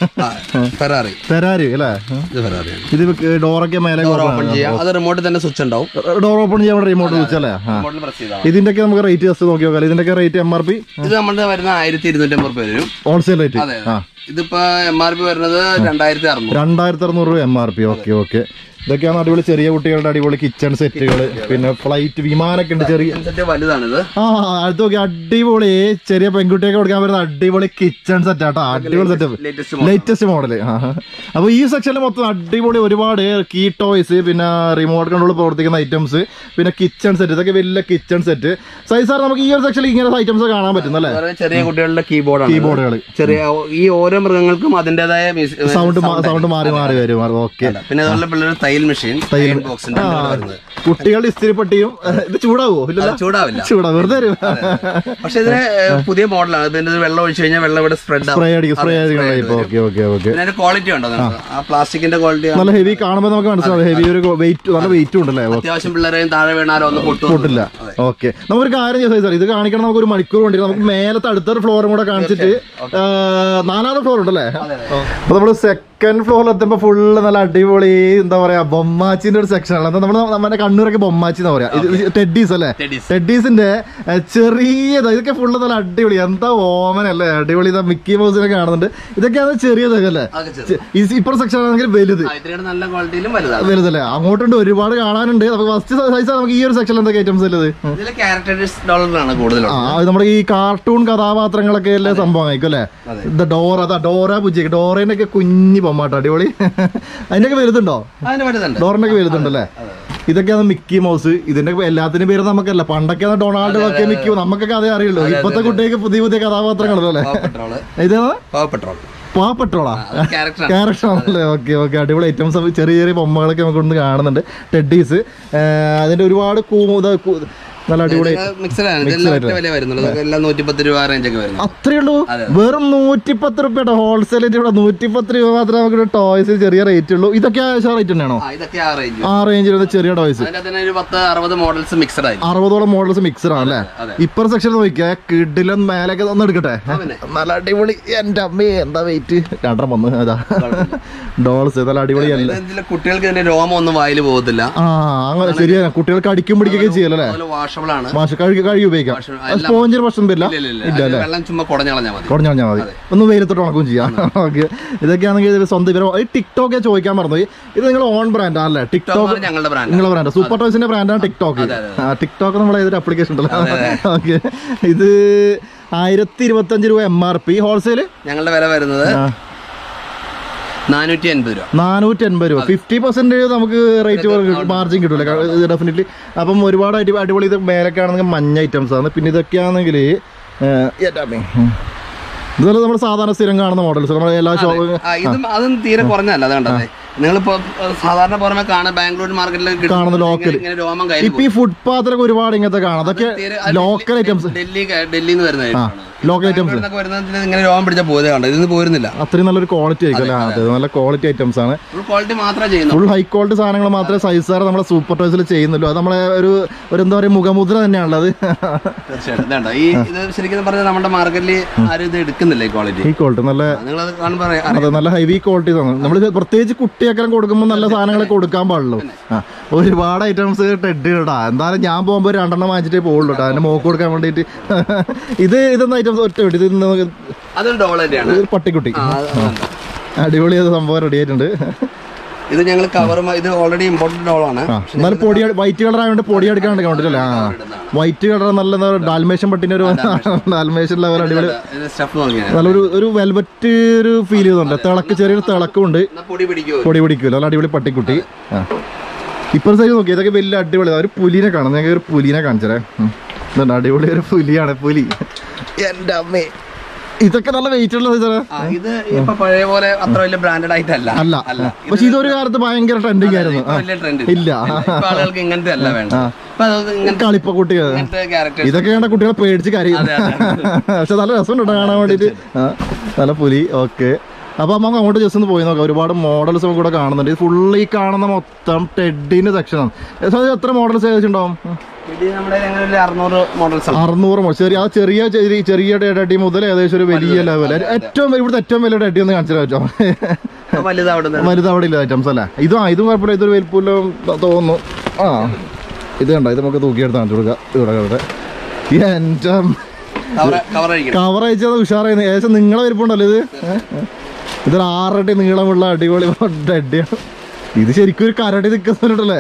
ഫെറാറി ഫെരാരി അല്ലേ ഇത് ഫെറാറിയാണ് ഇത് ഡോറൊക്കെ മേലെ ഓപ്പൺ ചെയ്യാം അത് റിമോട്ടിൽ തന്നെ സ്വിച്ച് ഉണ്ടാവും ഡോർ ഓപ്പൺ ചെയ്യാൻ റിമോട്ട് വെച്ചല്ലേ ആ റിമോട്ടിൽ പ്രസ് ചെയ്താൽ ഇതിന്റെയൊക്കെ നമുക്ക് റേറ്റ് ജസ്റ്റ് നോക്കി നോക്കാം ഇതിന്റെയൊക്കെ റേറ്റ് എം ആർ പി ഇത് നമ്മുടെ വരുന്ന ആയിരത്തി ഇരുന്നൂറ്റി അമ്പത് രൂപ വരും ഹോൾസെയിൽ റേറ്റ് അതെ ആ ഇതിപ്പോ എം ആർ പി വരുന്നത് രണ്ടായിരത്തി അറുന്നൂറ് രണ്ടായിരത്തി അറുന്നൂറ് രൂപ M R P okay okay ഇതൊക്കെയാണ് അടിപൊളി ചെറിയ കുട്ടികളുടെ അടിപൊളി കിച്ചൺ സെറ്റുകൾ പിന്നെ ഫ്ലൈറ്റ് വിമാനമൊക്കെ ഉണ്ട് ചെറിയ സെറ്റ് വലുതാണിത് ആ അടുത്ത് നോക്കി അടിപൊളി ചെറിയ പെൺകുട്ടിയൊക്കെ കൊടുക്കാൻ പറ്റുന്ന അടിപൊളി കിച്ചൺ സെറ്റ് ആട്ടോ അടിപൊളി സെറ്റപ്പ് ലേറ്റസ്റ്റ് ലേറ്റസ്റ്റ് മോഡല് അപ്പൊ ഈ സെക്ഷനിൽ മൊത്തം അടിപൊളി ഒരുപാട് കീ ടോയ്സ് പിന്നെ റിമോട്ട് കൺട്രോൾ പ്രവർത്തിക്കുന്ന ഐറ്റംസ് പിന്നെ കിച്ചൺ സെറ്റ് ഇതൊക്കെ വലിയ കിച്ചൺ സെറ്റ് സൈസാർ നമുക്ക് ഈ ഒരു സെക്ഷനിൽ ഇങ്ങനെ ഐറ്റംസ് കാണാൻ പറ്റും അല്ലേ അതുപോലെ ചെറിയ കുട്ടികളുടെ കീബോർഡാണ് കീബോർഡുകൾ ചെറിയ ഈ ഓരോ മൃഗങ്ങൾക്കും അതിന്റേതായ music- സൗണ്ട് സൗണ്ട് മാറി മാറി വരും ഓക്കെ പിന്നെ അതുപോലെ പിള്ളേർ തയ്യൽ മെഷീൻ തയ്യൽ ബോക്സ് വരുന്നത് കുട്ടികളുടെ ഇസ്തിരിപ്പട്ടിയും ഇത് ചൂടാവോ ഇല്ലല്ലോ അത് ചൂടാവില്ല ചൂടാ വെറുതെ വരും പക്ഷെ ഇതിന് ഏഹ്, പുതിയ മോഡലാണ് പിന്നെ ഇത് വെള്ളം ഒഴിച്ചു കഴിഞ്ഞാൽ വെള്ളം ഇവിടെ സ്പ്രെഡ് ആവും സ്പ്രേ അടിക്കും സ്പ്രേ അടിക്കണം ഇപ്പൊ ഓക്കെ ഓക്കെ ഓക്കെ പിന്നെ അതിന്റെ ക്വാളിറ്റി ഉണ്ടോ നിങ്ങൾക്ക്? ആ പ്ലാസ്റ്റിക്കിന്റെ ക്വാളിറ്റി നല്ല ഹെവി കാണുമ്പോൾ നമുക്ക് മനസ്സിലാവും ഹെവി ഒരു വെയിറ്റ് നല്ല വെയിറ്റ് ഉണ്ടല്ലേ ഓക്കെ അത്യാവശ്യം പിള്ളേരെയും താഴെ വീണാലോ ഒന്ന് പൊട്ടും പൊട്ടില്ല ഓക്കെ നമുക്കൊരു കാര്യം ചെയ്യാം സാർ ഇത് കാണിക്കണം നമുക്ക് ഒരു മണിക്കൂർ വേണ്ടി നമുക്ക് മേലത്തെ അടുത്തൊരു ഫ്ലോറും കൂടെ കാണിച്ചിട്ട് ആ, നാലാമത്തെ ഫ്ലോർ ഉണ്ടല്ലേ അപ്പൊ നമ്മള് സെക്കൻഡ് ഫ്ലോറിൽ എത്തുമ്പോ ഫുള്ള് നല്ല അടിപൊളി എന്താ പറയാ ബൊമ്മാച്ചിന്റെ ഒരു സെക്ഷൻ ആണ് നമ്മൾ നമ്മുടെ കണ്ണൂരൊക്കെ ബൊമ്മാച്ചി എന്ന് പറയാ ഇത് ടെഡീസ് അല്ലേ Teddies. ടെഡീസിന്റെ ഏ, ചെറിയതാ ഇതൊക്കെ ഫുള്ള് നല്ല അടിപൊളി എന്താ ഓമനല്ലേ അടിപൊളി ഇതാ മിക്കി മൗസിനെ കാണുന്നുണ്ട് ഇതൊക്കെയാണ് ചെറിയതൊക്കെ അല്ലേ അതൊക്കെ ചെറുത്. ഇപ്പുറ സെക്ഷൻ ആണെങ്കിൽ വലുത് ആ, ഇത്രയും നല്ല ക്വാളിറ്റിയിലും വലുതാണ് വലുതല്ലേ അങ്ങോട്ടുണ്ട് ഒരുപാട് കാണാനുണ്ട് അപ്പൊ ഫസ്റ്റ് സൈസ് നമുക്ക് ഈ ഒരു സെക്ഷനിൽ എന്തൊക്കെ ഐറ്റംസ് ഉള്ളത് ഇതിലെ ക്യാരക്ടേഴ്സ് ഡോളറിലാണ് കൂടുതലും ആ അത് നമ്മുടെ ഈ കാർട്ടൂൺ കഥാപാത്രങ്ങളൊക്കെ അല്ലേ സംഭവം ആയിരിക്കും അല്ലേ ഇത് ഡോറ അതാ ഡോറ പൂജ ഡോറേന്റെ ഒക്കെ കുഞ്ഞി പൊമ്മാട്ടോ അടിപൊളി അതിന്റെ ഒക്കെ വലുതുണ്ടോ അതിന് വലുതുണ്ട് ഡോറിന്റെ ഒക്കെ വലുതുണ്ടല്ലേ ഇതൊക്കെയാണ് മിക്കി മൗസ് ഇതിന്റെ ഒക്കെ എല്ലാത്തിനും പേര് നമുക്കല്ല പണ്ടൊക്കെ ഡൊണാൾഡ് ഒക്കെ മിക്കി നമുക്കൊക്കെ അതേ അറിയുള്ളൂ ഇപ്പത്തെ കുട്ടികൾക്ക് പുതിയ പുതിയ കഥാപാത്രങ്ങളല്ലോ അല്ലേ പവർ പെട്രോള് ഇതാണ് പവർ പെട്രോൾ പാ പെട്രോളാ ക്യാരക്ടർ ക്യാരക്ടർ ആണല്ലേ ഓക്കെ ഓക്കെ അടിപൊളി ഐറ്റംസ് ചെറിയ ചെറിയ ബൊമ്മകളൊക്കെ നമുക്ക് ഇവിടുന്ന് കാണുന്നുണ്ട് ടെഡീസ് അതിന്റെ ഒരുപാട് കൂ- ഇത് കൂ- നല്ല അടിപൊളി മിക്സഡാണ് ഇതെല്ലാം ഒറ്റ വില വരുന്നുള്ളൂ ഇതൊക്കെ എല്ലാം നൂറ്റിപ്പത്ത് രൂപ റേഞ്ച് ഒക്കെ വരുന്നു അത്രേ ഉള്ളൂ വെറും നൂറ്റിപ്പത്ത് റുപ്യ ഹോൾസെയിൽ ഇവിടെ നൂറ്റിപ്പത്ത് രൂപ മാത്രമേ നമുക്ക് ടോയ്സ് ചെറിയ റേറ്റ് ഉള്ളൂ ഇതൊക്കെ റേറ്റ് തന്നെയാണോ ആ ഇതൊക്കെ ആ റേഞ്ച് ആ റേഞ്ചിലുള്ള ചെറിയ ടോയ്സ് അതിന്റെ തന്നെ ഒരു പത്ത് അറുപത് മോഡൽസ് മിക്സഡ് ആയി അറുപതോളം മോഡൽസ് മിക്സഡ് ആണല്ലേ ഇപ്പർ സെക്ഷൻ നോക്കിയാ കിഡിലും മേലൊക്കെ ഒന്ന് എടുക്കട്ടെ നല്ല അടിപൊളി എന്റെ അമ്മേ എന്താ വെയിറ്റ് രണ്ടെണ്ണം വന്ന് അതാ ഡോൾസ് നല്ല അടിപൊളി അല്ല ഇതിലെ കുട്ടികൾക്ക് ഇതിന്റെ രോമം ഒന്നും വായിൽ പോകത്തില്ല ആ അങ്ങനെ ശരിയാണ് കുട്ടികൾക്ക് അടിക്കും പിടിക്കുകയൊക്കെ ചെയ്യല്ലോ അല്ലേ അതുപോലെ വാഷ് വാഷബിൾ ആണ് മാഷ് കഴുകി കഴുകി ഉപയോഗിക്കാം Washable- എല്ലാം- സ്പോഞ്ചിന് പ്രശ്നം വരില്ല ഇല്ല ഇല്ല ഇല്ല അത് വെള്ളം ചുമ്മാ കുടഞ്ഞു കളഞ്ഞാൽ മതി കുറഞ്ഞു പറഞ്ഞാൽ മതി ഒന്ന് വെയിലത്തോട്ട് ഉണക്കുകയും ചെയ്യാം ഓക്കെ ഇതൊക്കെയാണെങ്കിൽ ഇതിൽ സ്വന്തം ഇവരോ ഈ ടിക്ടോക്ക് ചോദിക്കാൻ മറന്നു ഇത് നിങ്ങൾ ഓൺ ബ്രാൻഡ് അല്ലേ ടിക്ടോക്ക് ഇതാണ് ഞങ്ങളുടെ ബ്രാൻഡ് നിങ്ങളെ ബ്രാൻഡ് സൂപ്പർ ടോയ്സിന്റെ ബ്രാൻഡാണ് ടിക്ടോക്ക് ആ ടിക്ടോക്ക് നമ്മളെ ഏതൊരു ആപ്ലിക്കേഷൻ ഉണ്ടല്ലോ ഓക്കെ ഇത് ആയിരത്തി ഇരുപത്തി അഞ്ച് രൂപ എം ആർ പി ഹോൾസെയിൽ ഞങ്ങളുടെ വില വരുന്നത് നാനൂറ്റി അൻപത് രൂപ നാനൂറ്റി എൺപത് രൂപ ഫിഫ്റ്റി പെർസെന്റ് നമുക്ക് റേറ്റ് മാർജിൻ കിട്ടൂല ഡെഫിനറ്റ്ലി അപ്പം ഒരുപാട് അടി അടിപൊളി ഇത് മേലൊക്കെയാണെങ്കിൽ മഞ്ഞ ഐറ്റംസ് ആണ് പിന്നെ ഇതൊക്കെയാണെങ്കിൽ ഇതുപോലെ നമ്മൾ സാധാരണ സ്ഥിരം കാണുന്ന മോഡൽസ് നമ്മൾ എല്ലാ ഷോപ്പ് ആ, ഇതും അതും തീരെ കുറഞ്ഞല്ല അത് കണ്ടത് നിങ്ങളിപ്പോ ഏ, സാധാരണ പുറമെ കാണാൻ ബാംഗ്ലൂർ മാർക്കറ്റിൽ കാണുന്ന local. ഇങ്ങനെ രോമം കയ്യിൽ ഇപ്പൊ ഈ ഫുട്പാത്തിലൊക്കെ ഒരുപാട് ഇങ്ങനത്തെ കാണാം അതൊക്കെ തീരെ- അത് ലോക്കൽ ഐറ്റംസ് ഡൽഹി ഡൽഹിയിൽ നിന്ന് വരുന്നതായിട്ടാണ് ലോക്കൽ ഐറ്റംസ് ബാംഗ്ലൂരിൽ വരുന്നതിന് ഇങ്ങനെ രോമം പിടിച്ച പോയത് കണ്ടോ ഇതിന് പോരുന്നില്ല അത്രയും നല്ലൊരു ക്വാളിറ്റി ആയിരിക്കും അല്ലേ അതെ നല്ല ക്വാളിറ്റി ഐറ്റംസ് ആണ് ഫുൾ ക്വാളിറ്റി മാത്രമേ ചെയ്യുന്നു ഫുൾ ഹൈ ക്വാളിറ്റി സാധനങ്ങൾ മാത്രമേ സൈസാർ നമ്മുടെ സൂപ്പർ ടോയ്സിൽ ചെയ്യുന്നുള്ളൂ അത് നമ്മളെ ഒരു ഒരു എന്താ പറയുക മുഖമുദ്ര തന്നെയാണുള്ളത് തീർച്ചയായിട്ടും ഇതുണ്ടോ ഈ ഇത് ശരിക്കും പറഞ്ഞാൽ നമ്മുടെ മാർക്കറ്റിൽ ആരും ഇത് എടുക്കുന്നില്ല ഈ ക്വാളിറ്റി ഈ ക്വാളിറ്റി നല്ല നിങ്ങളത് കാണുമ്പോൾ അറിയാം അതെ നല്ല ഹെവി ക്വാളിറ്റി ആണ് നമ്മൾ പ്രത്യേകിച്ച് കുട്ടിയൊക്കെ കൊടുക്കുമ്പോൾ നല്ല സാധനങ്ങളെ കൊടുക്കാൻ പാടുള്ളൂ ആ ഒരുപാട് ഐറ്റംസ് ടെഡ് ഇടാ എന്തായാലും ഞാൻ പോകുമ്പോൾ ഒരു രണ്ടെണ്ണം വാങ്ങിച്ചിട്ടേ പോകുള്ളൂ കേട്ടോ അതിന്റെ മോക്ക് കൊടുക്കാൻ വേണ്ടിയിട്ട് ഇത് ഇതെന്ന ഐറ്റംസ് ഒറ്റ ഇത് ഇന്ന് അതൊരു ഡോളറിയാണ് ഇത് പട്ടിക്കുട്ടി അടിപൊളി അത് സംഭവം റെഡി ആയിട്ടുണ്ട് ഇത് ഞങ്ങൾ കവർ ഇത് ഓൾറെഡി ഇമ്പോർട്ടന്റ് ഡോളാണ് ആ എന്നാലും പൊടി വൈറ്റ് കളർ ആയതുകൊണ്ട് പൊടി എടുക്കാണ്ട് കണ്ടിട്ടില്ല ആ വൈറ്റ് കളർ നല്ല എന്താ പറയുക, ഡാൽമേഷൻ പട്ടിന്റെ ഒരു ഡാൽമേഷൻ ലെവൽ അടിപൊളി സ്റ്റഫ് നോക്കിയാൽ നല്ലൊരു ഒരു വെൽവെറ്റ് ഒരു ഫീൽ ചെയ്യുന്നുണ്ട് തിളക്ക് ചെറിയൊരു തിളക്കമുണ്ട് എന്നാ പൊടി പിടിക്കുമോ പൊടി പിടിക്കൂല നല്ല അടിപൊളി പട്ടിക്കുട്ടി ആ ഇപ്പം സൈഡ് നോക്കി ഇതൊക്കെ വലിയ അടിപൊളി ഒരു പുലിനെ കാണാം ഞാൻ ഒരു പുലിനെ കാണിച്ചേ ഇതുണ്ട് അടിപൊളി ഒരു പുലിയാണ് പുലി എൻ്റെ അമ്മേ ഇതൊക്കെ നല്ല വെയിറ്റ് ഉള്ള സാറേ ആ, ഇത് ഇപ്പൊ പഴയ പോലെ അത്ര വലിയ ബ്രാൻഡഡ് ആയിട്ടല്ല അല്ല അല്ല പക്ഷെ ഇതൊരു കാലത്ത് ഭയങ്കര ട്രെൻഡിങ് ആയിരുന്നു ഇപ്പൊ വലിയ ട്രെൻഡ് ഇല്ല ഇപ്പൊ ആളുകൾക്ക് ഇങ്ങനത്തെ അല്ല വേണ്ട ഇപ്പൊ അത് ഇങ്ങനത്തെ കളിപ്പ കുട്ടികൾ ഇങ്ങനത്തെ ക്യാരക്ടേഴ്സ് ഇതൊക്കെ കണ്ട കുട്ടികളെ പേടിച്ച് കരയും അതെ, പക്ഷെ നല്ല രസമുണ്ട് കേട്ടോ കാണാൻ വേണ്ടിട്ട് ആ, നല്ല പുലി ഓക്കെ അപ്പൊ നമുക്ക് അങ്ങോട്ട് ജസ്റ്റ് ഒന്ന് പോയി നോക്കാം ഒരുപാട് മോഡൽസ് നമുക്ക് ഇവിടെ കാണുന്നുണ്ട് ഇത് ഫുള്ള് ഈ കാണുന്ന മൊത്തം ടെഡിന്റെ സെക്ഷനാണ് എത്ര മോഡൽസ് ഏകദേശം ഉണ്ടാവും ഇത് നമ്മുടെ അങ്ങനെ അറുന്നൂറ് മോഡൽസ് ആണ് അറുന്നൂറ് മോഡൽ ചെറിയ ആ ചെറിയ ചെറിയ ചെറിയ ടെഡി മുതൽ ഏകദേശം ഒരു വലിയ ലെവൽ ഏറ്റവും ഇവിടുത്തെ ഏറ്റവും വലിയ ടെഡി ഒന്ന് കാണിച്ചു പറ്റോ ഇപ്പൊ വലുത് അവിടെ നിന്ന് വലുത് അവിടെ ഇല്ല ഐറ്റംസ് അല്ലേ ഇതും ആ ഇതും കുഴപ്പമില്ല ഇതൊരു വലിപ്പമില്ല തോന്നുന്നു ആ ഇത് കണ്ടോ ഇത് നമുക്ക് തൂക്കിയെടുത്ത് കാണിച്ചു കൊടുക്കുക ഇവിടെ ഇവിടെ എൻ്റെ കവർ കവർ അടിക്കണം കവർ അയച്ചത് ഉഷാറായിരുന്നു ഏകദേശം നിങ്ങളെ വലിപ്പമുണ്ടല്ലോ ഇത് ഏ? ഇതൊരു ആറടി നീളമുള്ള അടിപൊളി അടിയാണ് ഇത് ശരിക്കും ഒരു കരടി നിൽക്കുന്നുണ്ടല്ലേ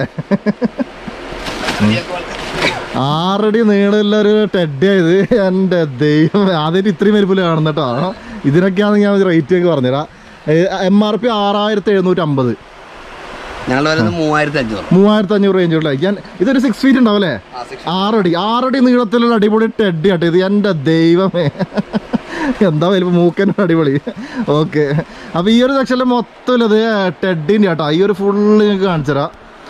ആറടി നീളമുള്ള ഒരു ടെഡിയായത് എൻ്റെ ദൈവം ആദ്യമായിട്ട് ഇത്രയും വലിപ്പം കാണുന്ന കേട്ടോ ഇതിനൊക്കെയാണ് ഞാൻ റേറ്റ് ഒക്കെ പറഞ്ഞുതരാം എം ആർ പി ആറായിരത്തി എഴുന്നൂറ്റി അമ്പത് ഞങ്ങൾ വരുന്നത് മൂവായിരത്തി അഞ്ഞൂറ് മൂവായിരത്തി അഞ്ഞൂറ് റേഞ്ച് ഉള്ള ഞാൻ ഇതൊരു സിക്സ് ഫീറ്റ് ഉണ്ടാവും അല്ലേ ആ, six. ആറടി ആറടി നീളത്തിലുള്ള അടിപൊളി ടെഡി ആട്ടെ ഇത് എൻ്റെ ദൈവമേ എന്താ വലിപ്പം മൂക്കൻ അടിപൊളി ഓക്കെ അപ്പൊ ഈ ഒരു സെക്ഷനിൽ മൊത്തം ഇത് ടെഡിൻ്റെ കേട്ടോ ഈ ഒരു ഫുള്ള് നിങ്ങൾക്ക് കാണിച്ചുതരാം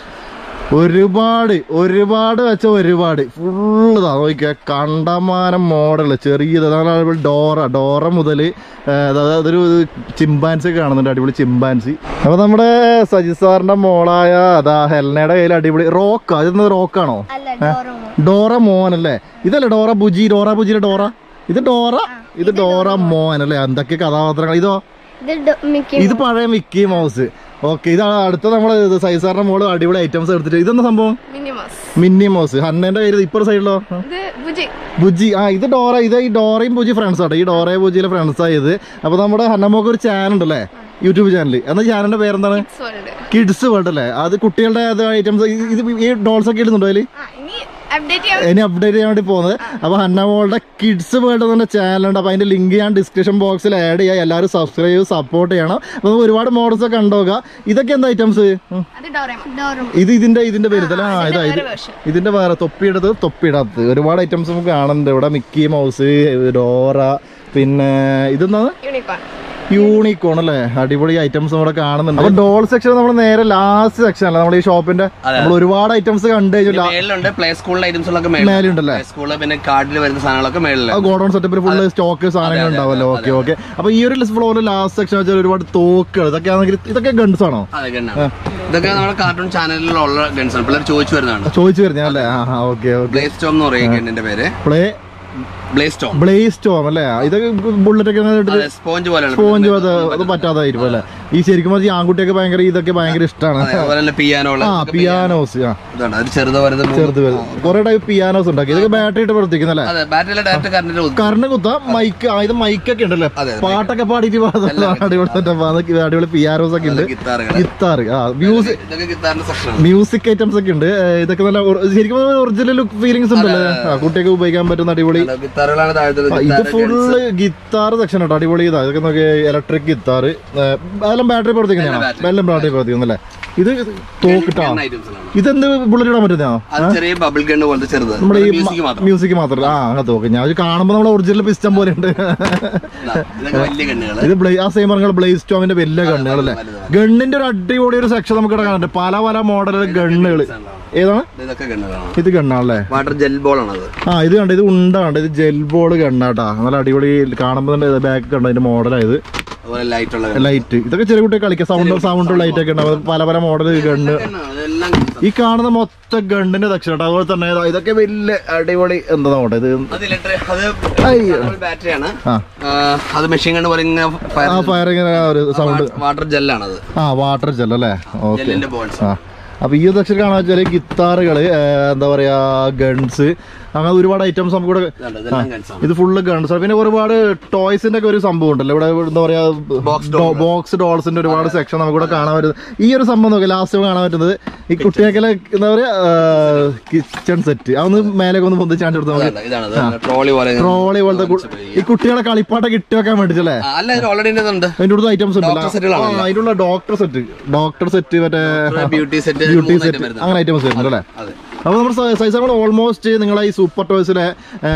ഒരുപാട് ഒരുപാട് വെച്ച ഒരുപാട് ഫുള്ള് ഇതാ നോക്കിയ കണ്ടമാനം മോഡൽ ചെറിയത് അതാണ് ഡോറ ഡോറ മുതൽ അതൊരു ചിമ്പാൻസി ഒക്കെ കാണുന്നുണ്ട് അടിപൊളി ചിമ്പാൻസി അപ്പൊ നമ്മുടെ സജിത് സാറിന്റെ മോളായ അതാ ഹെൽനയുടെ കയ്യിൽ അടിപൊളി റോക്കാ ഇതെന്താ റോക്കാണോ അല്ല ഡോറമോ ഡോറ മോൻ അല്ലേ ഇതല്ലേ ഡോറ ബുജി ഡോറ ബുജിയുടെ ഡോറ ഇത് ഡോറ ഇത് ഡോറ മോൻ അല്ലേ എന്തൊക്കെ കഥാപാത്രങ്ങൾ ഇതോ ഇത് ഡോ- മിക്കി ഇത് പഴയ മിക്കി മൗസ് ഓക്കെ ഇത് അടുത്ത നമ്മള് സൈസാറിന്റെ മോള് അടിപൊളി ഐറ്റംസ് എടുത്തിട്ട് ഇതെന്താ സംഭവം മിനിമോസ് മിന്നി മൗസ് ഹന്നേന്റെ കയ്യിൽ ഇപ്പുറ സൈഡിലോ ഇത് ബുജി ബുജി ആ ഇത് ഡോറ ഇത് ഈ ഡോറയും ബുജി ഫ്രണ്ട്സ് ആട്ടോ ഈ ഡോറയും ബുജിയിലെ ഫ്രണ്ട്സ് ആയത് അപ്പൊ നമ്മുടെ ഹന്നമ്മക്ക് ഒരു ചാനൽ ഉണ്ടല്ലേ യൂട്യൂബ് ചാനൽ എന്നാ ചാനലിന്റെ പേരെന്താണ് സോൾഡ് കിഡ്സ് വേൾഡ് അല്ലേ അത് കുട്ടികളുടെ അത് ഐറ്റംസ് ഇത് ഈ ഡോൾസ് ഒക്കെ ഇടുന്നുണ്ടോ അതില് ആ ഇനി അപ്ഡേറ്റ് ചെയ്യാം ഇനി അപ്ഡേറ്റ് ചെയ്യാൻ വേണ്ടി പോകുന്നത് അപ്പൊ ഹന്നമോളുടെ കിഡ്സ് വേൾഡ് എന്ന ചാനലുണ്ട് അപ്പൊ അതിന്റെ ലിങ്ക് ഞാൻ ഡിസ്ക്രിപ്ഷൻ ബോക്സിൽ ആഡ് ചെയ്യാം എല്ലാവരും സബ്സ്ക്രൈബ് ചെയ്ത് സപ്പോർട്ട് ചെയ്യണം അപ്പൊ നമുക്ക് ഒരുപാട് മോഡൽസ് ഒക്കെ കണ്ടോക്കുക ഇതൊക്കെ എന്താ ഐറ്റംസ് അത് ഡോറമോ ഡോറമോ ഇത് ഇതിന്റെ ഇതിന്റെ പേരുതല്ല ആ ഇതാ ഇത് വേറെ version. ഇതിന്റെ വേറെ തൊപ്പിയിടത് തൊപ്പിയിടാത്തത് ഒരുപാട് ഐറ്റംസ് നമുക്ക് കാണുന്നുണ്ട് ഇവിടെ മിക്കി മൗസ് ഡോറ പിന്നെ ഇതെന്താണ് യൂണിക്കോൺ യൂണിക്കോൺ അല്ലേ അടിപൊളി ഐറ്റംസ് ഇവിടെ കാണുന്നുണ്ട് അപ്പൊ ഡോൾ സെക്ഷൻ നമ്മൾ നേരെ ലാസ്റ്റ് സെക്ഷൻ അല്ല നമ്മുടെ ഈ ഷോപ്പിന്റെ നമ്മൾ ഒരുപാട് ഐറ്റംസ് കണ്ടു കഴിഞ്ഞു മേളിലുണ്ട് പ്ലേ സ്കൂളിലെ ഐറ്റംസുകളൊക്കെ മേലുണ്ടല്ലേ പ്ലേ സ്കൂളിൽ പിന്നെ കാർഡിൽ വരുന്ന സാധനങ്ങളൊക്കെ മേളില് ഗോഡൌൺ സെറ്റപ്പിൽ ഫുള്ള് സ്റ്റോക്ക് സാധനങ്ങൾ ഉണ്ടാവല്ലോ ഓക്കെ ഓക്കെ അപ്പൊ ഈ ഒരു ഫ്ലോറിൽ ലാസ്റ്റ് സെക്ഷൻ വെച്ചാൽ ഒരുപാട് തോക്കുകൾ ഇതൊക്കെ ആണെങ്കിൽ ഇതൊക്കെ ഗൺസ് ആണോ അതെ ഗണ്ണാണ് ഇതൊക്കെ നമ്മുടെ കാർട്ടൂൺ ചാനലിലുള്ള ഗൺസ് ആണ് പിള്ളേർ ചോദിച്ചു വരുന്നതാണ് ചോദിച്ചു വരുന്നേ അല്ലേ ആ ഓക്കെ ഓക്കെ പ്ലേ സ്റ്റോം എന്ന് പറയും ഗണ്ണിന്റെ പേര് play blaze stone blaze storm അല്ലേ ഇതൊക്കെ ബുള്ളറ്റ് ഒക്കെ ഇങ്ങനെ ഇട്ടിട്ട് സ്പോഞ്ച് പോലെയാണ് സ്പോഞ്ച് അത് അത് പറ്റാതായിരിക്കും അല്ലേ ഈ ശരിക്കും പറഞ്ഞാൽ ഈ ആൺകുട്ടിയൊക്കെ ഭയങ്കര ഇതൊക്കെ ഭയങ്കര ഇഷ്ടമാണ് അതെ, അതുപോലെ തന്നെ പിയാനോ ആ പിയാനോസ് ആ ഇതാണ് അത് ചെറുത് വലുത് മൂന്ന്. ചെറുത് വലുത് കുറെ ടൈപ്പ് പിയാനോസ് ഉണ്ടാക്കി ഇതൊക്കെ ബാറ്ററി ഇട്ട് പ്രവർത്തിക്കുന്നല്ലേ അതെ ബാറ്ററിയിലെ ഡയറക്റ്റ് കറണ്ടിന്റെ ഉദ്- കറണ്ട് കുത്താം മൈക്ക് ആ ഇത് മൈക്കൊക്കെ ഉണ്ടല്ലേ അതെ, പാട്ടൊക്കെ പാടിയിട്ട് പാടുന്ന അടിപൊളി setup ആണ്. അതൊക്കെ അടിപൊളി പിയാനോസ് ഒക്കെ ഉണ്ട് ഗിത്താറുകൾ ഗിത്താർ ആ മ്യൂസിക് ഇതൊക്കെ ഗിത്താറിന്റെ സെക്ഷനാണ് മ്യൂസിക് ഐറ്റംസ് ഒക്കെ ഉണ്ട് ഏ, ഇതൊക്കെ നല്ല ഒർ- ശരിക്കും ഒറിജിനൽ ലുക്ക് ഫീലിംഗ്സ് ഉണ്ടല്ലേ ആ കുട്ടിയൊക്കെ ഉപയോഗിക്കാൻ പറ്റുന്ന അടിപൊളി ഗിത്താറുകളാണ് താഴത്തെ ആ, ഇത് ഫുള്ള് ഗിത്താർ സെക്ഷൻ കേട്ടോ അടിപൊളി ഇതാ ഇതൊക്കെ നോക്കി ഇലക്ട്രിക് ഗിത്താർ അതെല്ലാം ബാറ്ററി പ്രവർത്തിക്കുന്നതാണ് എല്ലാം ബാറ്ററി പ്രവർത്തിക്കുന്നല്ലേ ഇത് തോക്കിട്ടാ ഐറ്റംസിലാണ് ഇതെന്ത് ബുള്ളറ്റ് ഇടാൻ പറ്റുന്നോ അത് ചെറിയ ബബിൾ ഗണ്ണ് പോലത്തെ ചെറുത് നമ്മുടെ ഈ മ്യൂസിക് മാത്രം മ്യൂസിക് മാത്രമല്ല ആ അങ്ങനെ തോക്ക് ഞാൻ ഇത് കാണുമ്പോൾ നമ്മുടെ ഒറിജിനൽ പിസ്റ്റം പോലെ ഉണ്ട് ഇതാ, ഇതൊക്കെ വലിയ ഗണ്ണുകള് ഇത് ബ്ലേ ആ സെയിം പറഞ്ഞ ബ്ലേസ് സ്റ്റോമിന്റെ വലിയ ഗണ്ണുകളല്ലേ ഗണ്ണിന്റെ ഒരു അടിപൊളി ഒരു സെക്ഷൻ നമുക്ക് ഇവിടെ കാണുന്നുണ്ട് പല പല മോഡൽ ഗണ്ണുകൾ ഏതാണ് ഇതൊക്കെ ഗണ്ണുകളാണ് ഇത് ഗണ്ണാണല്ലേ വാട്ടർ ജെൽ ബോൾ ആണ് അത് ആ ഇത് കണ്ട ഇത് ഉണ്ടാണ്ട് ഇത് ജെൽ ബോൾ ഗണ്ണാട്ടാ നല്ല അടിപൊളി കാണുമ്പോൾ തന്നെ ബാക്ക് കണ്ട അതിന്റെ മോഡലായത് അതുപോലെ ലൈറ്റ് ഉള്ള ലൈറ്റ് ഇതൊക്കെ ചെറിയ കുട്ടികൾ കളിക്കാം സൗണ്ട് സൗണ്ട് ലൈറ്റ് ഒക്കെ ഉണ്ടാവും പല പല മോഡൽ ഗണ്ണ് ഗണ്ണ് അതെല്ലാം ഈ കാണുന്ന മൊത്തം ഗണ്ണിന്റെ ദക്ഷിണ കേട്ടോ അതുപോലെ തന്നെ ഇതാ ഇതൊക്കെ വലിയ അടിപൊളി എന്താ നോട്ടെ ഇത് അത് ഇലക്ട്രിക് അത് അയ്യോ. ബാറ്ററിയാണ് ആ അത് മെഷീൻ ഗണ്ണ് പറയുന്ന ആ ഫയറിങ്ങനെ ഒരു സൗണ്ട് വാട്ടർ ജെല്ലാണ് അത് ആ വാട്ടർ ജെൽ അല്ലേ ഓക്കെ ജെല്ലിന്റെ ബോൾസ് ആ അപ്പൊ ഈ ദക്ഷിണ കാണാൻ വെച്ചാല് ഗിത്താറുകള് എന്താ പറയാ ഗൺസ് അങ്ങനെ ഒരുപാട് ഐറ്റംസ് നമുക്ക് ഇവിടെ ഇതെല്ലാം ഗൺസ് ആണ് ഇത് ഫുള്ള് ഗൺസ് പിന്നെ ഒരുപാട് ടോയ്സിന്റെ ഒക്കെ ഒരു സംഭവം ഉണ്ടല്ലോ ഇവിടെ എന്താ പറയാ ബോക്സ് ഡോൾസിന്റെ ഒരുപാട് സെക്ഷൻ നമുക്ക് ഇവിടെ കാണാൻ പറ്റുന്നത് ഈ ഒരു സംഭവം നോക്കി ലാസ്റ്റ് കാണാൻ പറ്റുന്നത് ഈ കുട്ടികൾക്കെല്ലാം എന്താ പറയാ കിച്ചൺ സെറ്റ് അതൊന്ന് മേലേക്ക് ഒന്ന് പൊന്തിച്ച് കാണിച്ചു കൊടുത്താൽ മതി ഇതാണ് ഇതാണ് ട്രോളി പോലെ ട്രോളി പോലത്തെ കു- ഈ കുട്ടികളെ കളിപ്പാട്ടൊക്കെ ഇട്ട് വെക്കാൻ വേണ്ടിട്ടല്ലേ ആ, അല്ല ഇത് ഓൾറെഡി ഉണ്ട് അതിന്റെ അടുത്ത് ഐറ്റംസ് Doctor ഉണ്ടല്ലോ സെറ്റുകളാണല്ലോ. ആ, അതിനുള്ള ഡോക്ടർ സെറ്റ് ഡോക്ടർ സെറ്റ് മറ്റേ ബ്യൂട്ടി സെറ്റ് ബ്യൂട്ടി സെറ്റ് അങ്ങനെ ഐറ്റംസ് വരുന്നുണ്ട് അല്ലേ അതെ അപ്പോൾ നമ്മുടെ സൈസ് നമ്മൾ ഓൾമോസ്റ്റ് നിങ്ങളെ ഈ സൂപ്പർ ടോയ്സിലെ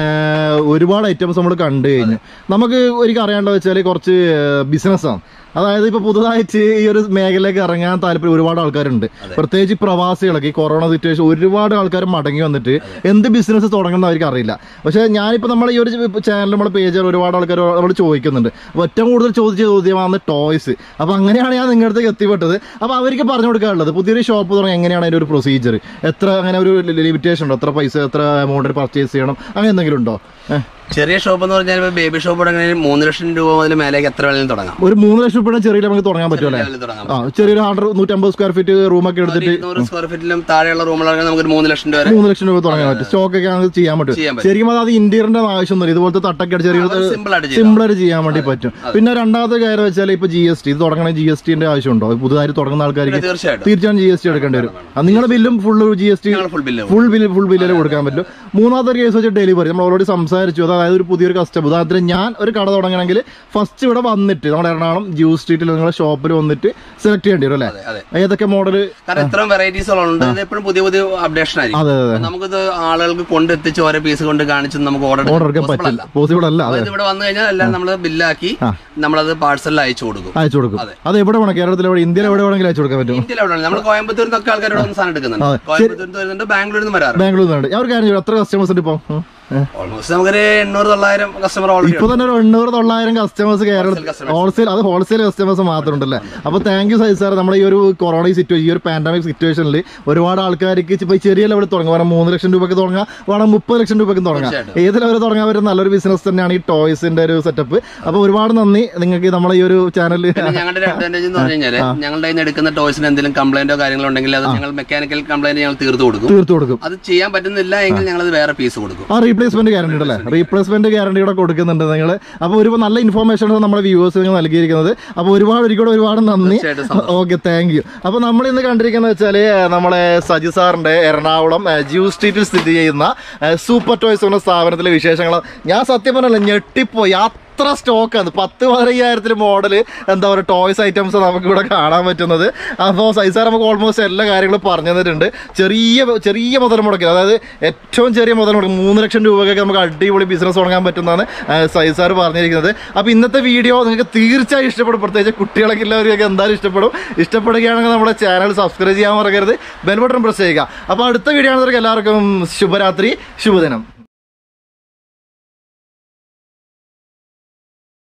ഒരുപാട് ഐറ്റംസ് നമ്മൾ കണ്ടു കഴിഞ്ഞു നമുക്ക് ഒരിക്കൽ അറിയാണ്ടോ വെച്ചാൽ കുറച്ച് ബിസിനസ്സാണ് അതായത് ഇപ്പൊ പുതുതായിട്ട് ഈ ഒരു മേഖലയിലേക്ക് ഇറങ്ങാൻ താല്പര്യം ഒരുപാട് ആൾക്കാരുണ്ട് പ്രത്യേകിച്ച് ഈ പ്രവാസികളൊക്കെ ഈ കൊറോണ സിറ്റുവേഷൻ ഒരുപാട് ആൾക്കാർ മടങ്ങി വന്നിട്ട് എന്ത് ബിസിനസ് തുടങ്ങുന്ന അവർക്ക് അറിയില്ല പക്ഷേ ഞാനിപ്പോൾ നമ്മൾ ഈ ഒരു ചാനൽ നമ്മുടെ പേജിൽ ഒരുപാട് ആൾക്കാർ നമ്മൾ ചോദിക്കുന്നുണ്ട് അപ്പോൾ ഏറ്റവും കൂടുതൽ ചോദിച്ച ചോദ്യമാണ് ടോയ്സ് അപ്പോൾ അങ്ങനെയാണ് ഞാൻ നിങ്ങളുടെ അടുത്തേക്ക് എത്തിപ്പെട്ടത് അപ്പോൾ അവർക്ക് പറഞ്ഞു കൊടുക്കാനുള്ളത് പുതിയൊരു ഷോപ്പ് തുടങ്ങി എങ്ങനെയാണ് അതിൻ്റെ ഒരു പ്രൊസീജിയർ എത്ര അങ്ങനെ ഒരു ലിമിറ്റേഷൻ ഉണ്ടോ എത്ര പൈസ എത്ര എമൗണ്ടിൽ പർച്ചേസ് ചെയ്യണം അങ്ങനെ എന്തെങ്കിലും ഉണ്ടോ ഏഹ് ചെറിയ ഷോപ്പ് എന്ന് പറഞ്ഞാൽ ബേബി ഷോപ്പ് തുടങ്ങി മൂന്ന് ലക്ഷം രൂപ മുതൽ മേലേക്ക് എത്ര വേണമെങ്കിലും തുടങ്ങാം ഒരു മൂന്ന് ലക്ഷം രൂപ ചെറിയ നമുക്ക് തുടങ്ങാൻ പറ്റുമല്ലേ ലെവലിൽ തുടങ്ങാം ആ ചെറിയൊരു ഹൺഡ്രഡ് നൂറ്റമ്പത് സ്ക്വയർ ഫീറ്റ് റൂമൊക്കെ എടുത്തിട്ട് ഇരുന്നൂറ് സ്ക്വയർ ഫീറ്റിലും താഴെയുള്ള റൂമുകളാണെങ്കിൽ നമുക്ക് ഒരു മൂന്ന് ലക്ഷം രൂപ വരെ മൂന്ന് ലക്ഷം രൂപ തുടങ്ങാൻ പറ്റും സ്റ്റോക്ക് ഒക്കെ നമുക്ക് ചെയ്യാൻ പറ്റും ചെയ്യാൻ പറ്റും. ശരിക്കും അത് ഇന്റീരിയറിന്റെ ആവശ്യമൊന്നുമില്ല ഇതുപോലത്തെ തട്ടൊക്കെ അടിച്ച് ചെറിയ സിമ്പിൾ ആയിട്ട് ചെയ്യാം സിമ്പിൾ ആയിട്ട് ചെയ്യാൻ വേണ്ടി പറ്റും പിന്നെ രണ്ടാമത്തെ കാര്യം വെച്ചാൽ ഇപ്പൊ ജി എസ് ടി ഇത് തുടങ്ങണ ജി എസ് ടിന്റെ ആവശ്യമുണ്ടോ പുതുതായി തുടങ്ങുന്ന ആൾക്കാർക്ക് തീർച്ചയായിട്ടും തീർച്ചയായും ജി എസ് ടി എടുക്കേണ്ടി വരും അത് നിങ്ങളുടെ ബില്ലും ഫുൾ ജി എസ് ടി ഞങ്ങൾ full bill full bill full ബില്ലിൽ കൊടുക്കാൻ പറ്റും മൂന്നാമത്തെ കേസ് വെച്ച് ഡെലിവറി നമ്മൾ ഓൾറെഡി സംസാരിച്ചു അതായത് ഒരു പുതിയൊരു കസ്റ്റമർ ഉദാഹരണത്തിന് ഞാൻ ഒരു കട തുടങ്ങണമെങ്കിൽ ഫസ്റ്റ് ഇവിടെ വന്നിട്ട് നമ്മുടെ എറണാകുളം ജ്യൂ സ്ട്രീറ്റിൽ നിങ്ങളുടെ ഷോപ്പിൽ വന്നിട്ട് സെലക്ട് ചെയ്യേണ്ടി വരും അല്ലേ അതെ ഏതൊക്കെ മോഡൽ കാരണം ഇത്രയും വെറൈറ്റീസ് ഉണ്ട് ഇത് എപ്പോഴും പുതിയ പുതിയ അപ്ഡേഷൻ ആയിരിക്കും അതെ അതെ അപ്പൊ നമുക്കിത് ആളുകൾക്ക് കൊണ്ടെത്തിച്ച് ഓരോ പീസ് കൊണ്ട് കാണിച്ച് നമുക്ക് ഓർഡർ ഓർഡർ എടുക്കാൻ പറ്റില്ല പോസിബിൾ അല്ല അതെ ഇവിടെ വന്നു കഴിഞ്ഞാൽ എല്ലാം നമ്മൾ ബില്ലാക്കി ആ. നമ്മളത് പാഴ്സലിൽ അയച്ചു കൊടുക്കും അയച്ചു കൊടുക്കും അത് എവിടെ വേണം കേരളത്തിൽ എവിടെ ഇന്ത്യയിൽ എവിടെ വേണമെങ്കിലും അയച്ചു കൊടുക്കാൻ പറ്റും ഇന്ത്യയിൽ എവിടെ നമ്മൾ കോയമ്പത്തൂരിൽ നിന്നൊക്കെ ആൾക്കാർ ഇവിടെ വന്ന് സാധനം എടുക്കുന്നുണ്ട് കോയമ്പത്തൂരിൽ നിന്ന് വരുന്നുണ്ട് ബാംഗ്ലൂരിൽ നിന്ന് വരാറുണ്ട് ബാംഗ്ലൂർ വേണ്ട ഞാൻ ഒരു കാര്യം ചോദിക്കാം, എത്ര കസ്റ്റമേഴ്സ് ഉണ്ട് ഇപ്പം ഉം. ഏ. ഓൾമോസ്റ്റ് നമുക്കൊരു എണ്ണൂറ് തൊള്ളായിരം കസ്റ്റമർ ഓൾറെഡി ഇപ്പൊ തന്നെ ഒരു എണ്ണൂറ് തൊള്ളായിരം കസ്റ്റമേഴ്സ് കേരളത്തിൽ customers. ഹോൾസെയിൽ അത് ഹോൾസെയിൽ കസ്റ്റമേഴ്സ് മാത്രം ഉണ്ടല്ലേ അപ്പൊ താങ്ക് യു സൈ സാർ നമ്മുടെ ഈ ഒരു കൊറോണ സിറ്റുവേഷൻ ഈ ഒരു പാൻഡമിക് സിറ്റുവേഷനിൽ ഒരുപാട് ആൾക്കാർക്ക് ഇപ്പൊ ഈ ചെറിയ ലെവലിൽ തുടങ്ങാം വേണം മൂന്ന് ലക്ഷം രൂപയ്ക്ക് തുടങ്ങാം വേണം മുപ്പത് ലക്ഷം രൂപയ്ക്ക് തുടങ്ങാം തീർച്ചയായിട്ടും. ഏത് ലെവലിൽ തുടങ്ങാൻ പറ്റുന്ന നല്ലൊരു ബിസിനസ് തന്നെയാണ് ഈ ടോയ്സിന്റെ ഒരു സെറ്റപ്പ് അപ്പൊ ഒരുപാട് നന്ദി നിങ്ങൾക്ക് നമ്മളെ ഈ ഒരു ചാനൽ പിന്നെ ഞങ്ങളുടെ ഒരു അഡ്വാൻറ്റേജ് എന്ന് പറഞ്ഞു കഴിഞ്ഞാൽ ഞങ്ങളുടെ കയ്യിൽ നിന്ന് എടുക്കുന്ന ടോയ്സിന് എന്തെങ്കിലും കംപ്ലൈന്റോ കാര്യങ്ങളോ ഉണ്ടെങ്കിൽ അത് ഞങ്ങൾ മെക്കാനിക്കൽ കംപ്ലൈന്റ് ഞങ്ങൾ തീർത്ത് കൊടുക്കും തീർത്തു കൊടുക്കും അത് ചെയ്യാൻ പറ്റുന്നില്ല എങ്കിൽ ഞങ്ങൾ അത് വേറെ പീസ് കൊടുക്കും ആ റീപ്ലേസ്മെന്റ് ഗ്യാരണ്ടി ഉണ്ടല്ലേ റീപ്ലേസ്മെന്റ് ഗ്യാരണ്ടി കൂടെ കൊടുക്കുന്നുണ്ട് നിങ്ങൾ അപ്പോൾ ഒരു നല്ല ഇൻഫോർമേഷൻ നമ്മുടെ വ്യൂവേഴ്സ് നിങ്ങൾ നൽകിയിരിക്കുന്നത് അപ്പോൾ ഒരുപാട് ഒരിക്കലും ഒരുപാട് നന്ദി തീർച്ചയായിട്ടും ഓക്കെ താങ്ക് യു അപ്പോൾ നമ്മൾ ഇന്ന് കണ്ടിരിക്കുന്നത് വെച്ചാൽ നമ്മളെ സജി സാറിന്റെ എറണാകുളം ഏ, ജ്യൂ സ്ട്രീറ്റിൽ സ്ഥിതി ചെയ്യുന്ന ഏ, സൂപ്പർ ടോയ്സ് എന്ന സ്ഥാപനത്തിലെ വിശേഷങ്ങൾ ഞാൻ സത്യം പറഞ്ഞല്ല ഞെട്ടിപ്പോയി അത്ര സ്റ്റോക്കാണ് പത്ത് പതിനയ്യായിരത്തിൽ മോഡൽ എന്താ പറയുക ടോയ്സ് ഐറ്റംസ് നമുക്ക് ഇവിടെ കാണാൻ പറ്റുന്നത് അപ്പോൾ സൈസാർ നമുക്ക് ഓൾമോസ്റ്റ് എല്ലാ കാര്യങ്ങളും പറഞ്ഞു തന്നിട്ടുണ്ട് ചെറിയ ചെറിയ മുതൽ മുടക്കിൽ അതായത് ഏറ്റവും ചെറിയ മുതൽ മുടക്കി മൂന്ന് ലക്ഷം രൂപയ്ക്കൊക്കെ നമുക്ക് അടിപൊളി ബിസിനസ് തുടങ്ങാൻ പറ്റുന്നതാണ് സൈസാർ പറഞ്ഞിരിക്കുന്നത് അപ്പോൾ ഇന്നത്തെ വീഡിയോ നിങ്ങൾക്ക് തീർച്ചയായും ഇഷ്ടപ്പെടും പ്രത്യേകിച്ച് കുട്ടികളൊക്കെ എല്ലാവർക്കൊക്കെ എന്തായാലും ഇഷ്ടപ്പെടും ഇഷ്ടപ്പെടുകയാണെങ്കിൽ നമ്മുടെ ചാനൽ സബ്സ്ക്രൈബ് ചെയ്യാൻ മറക്കരുത് ബെൽ ബട്ടൺ പ്രസ് ചെയ്യുക അപ്പോൾ അടുത്ത വീഡിയോ ആണെന്നവർക്ക് എല്ലാവർക്കും ശുഭരാത്രി ശുഭദിനം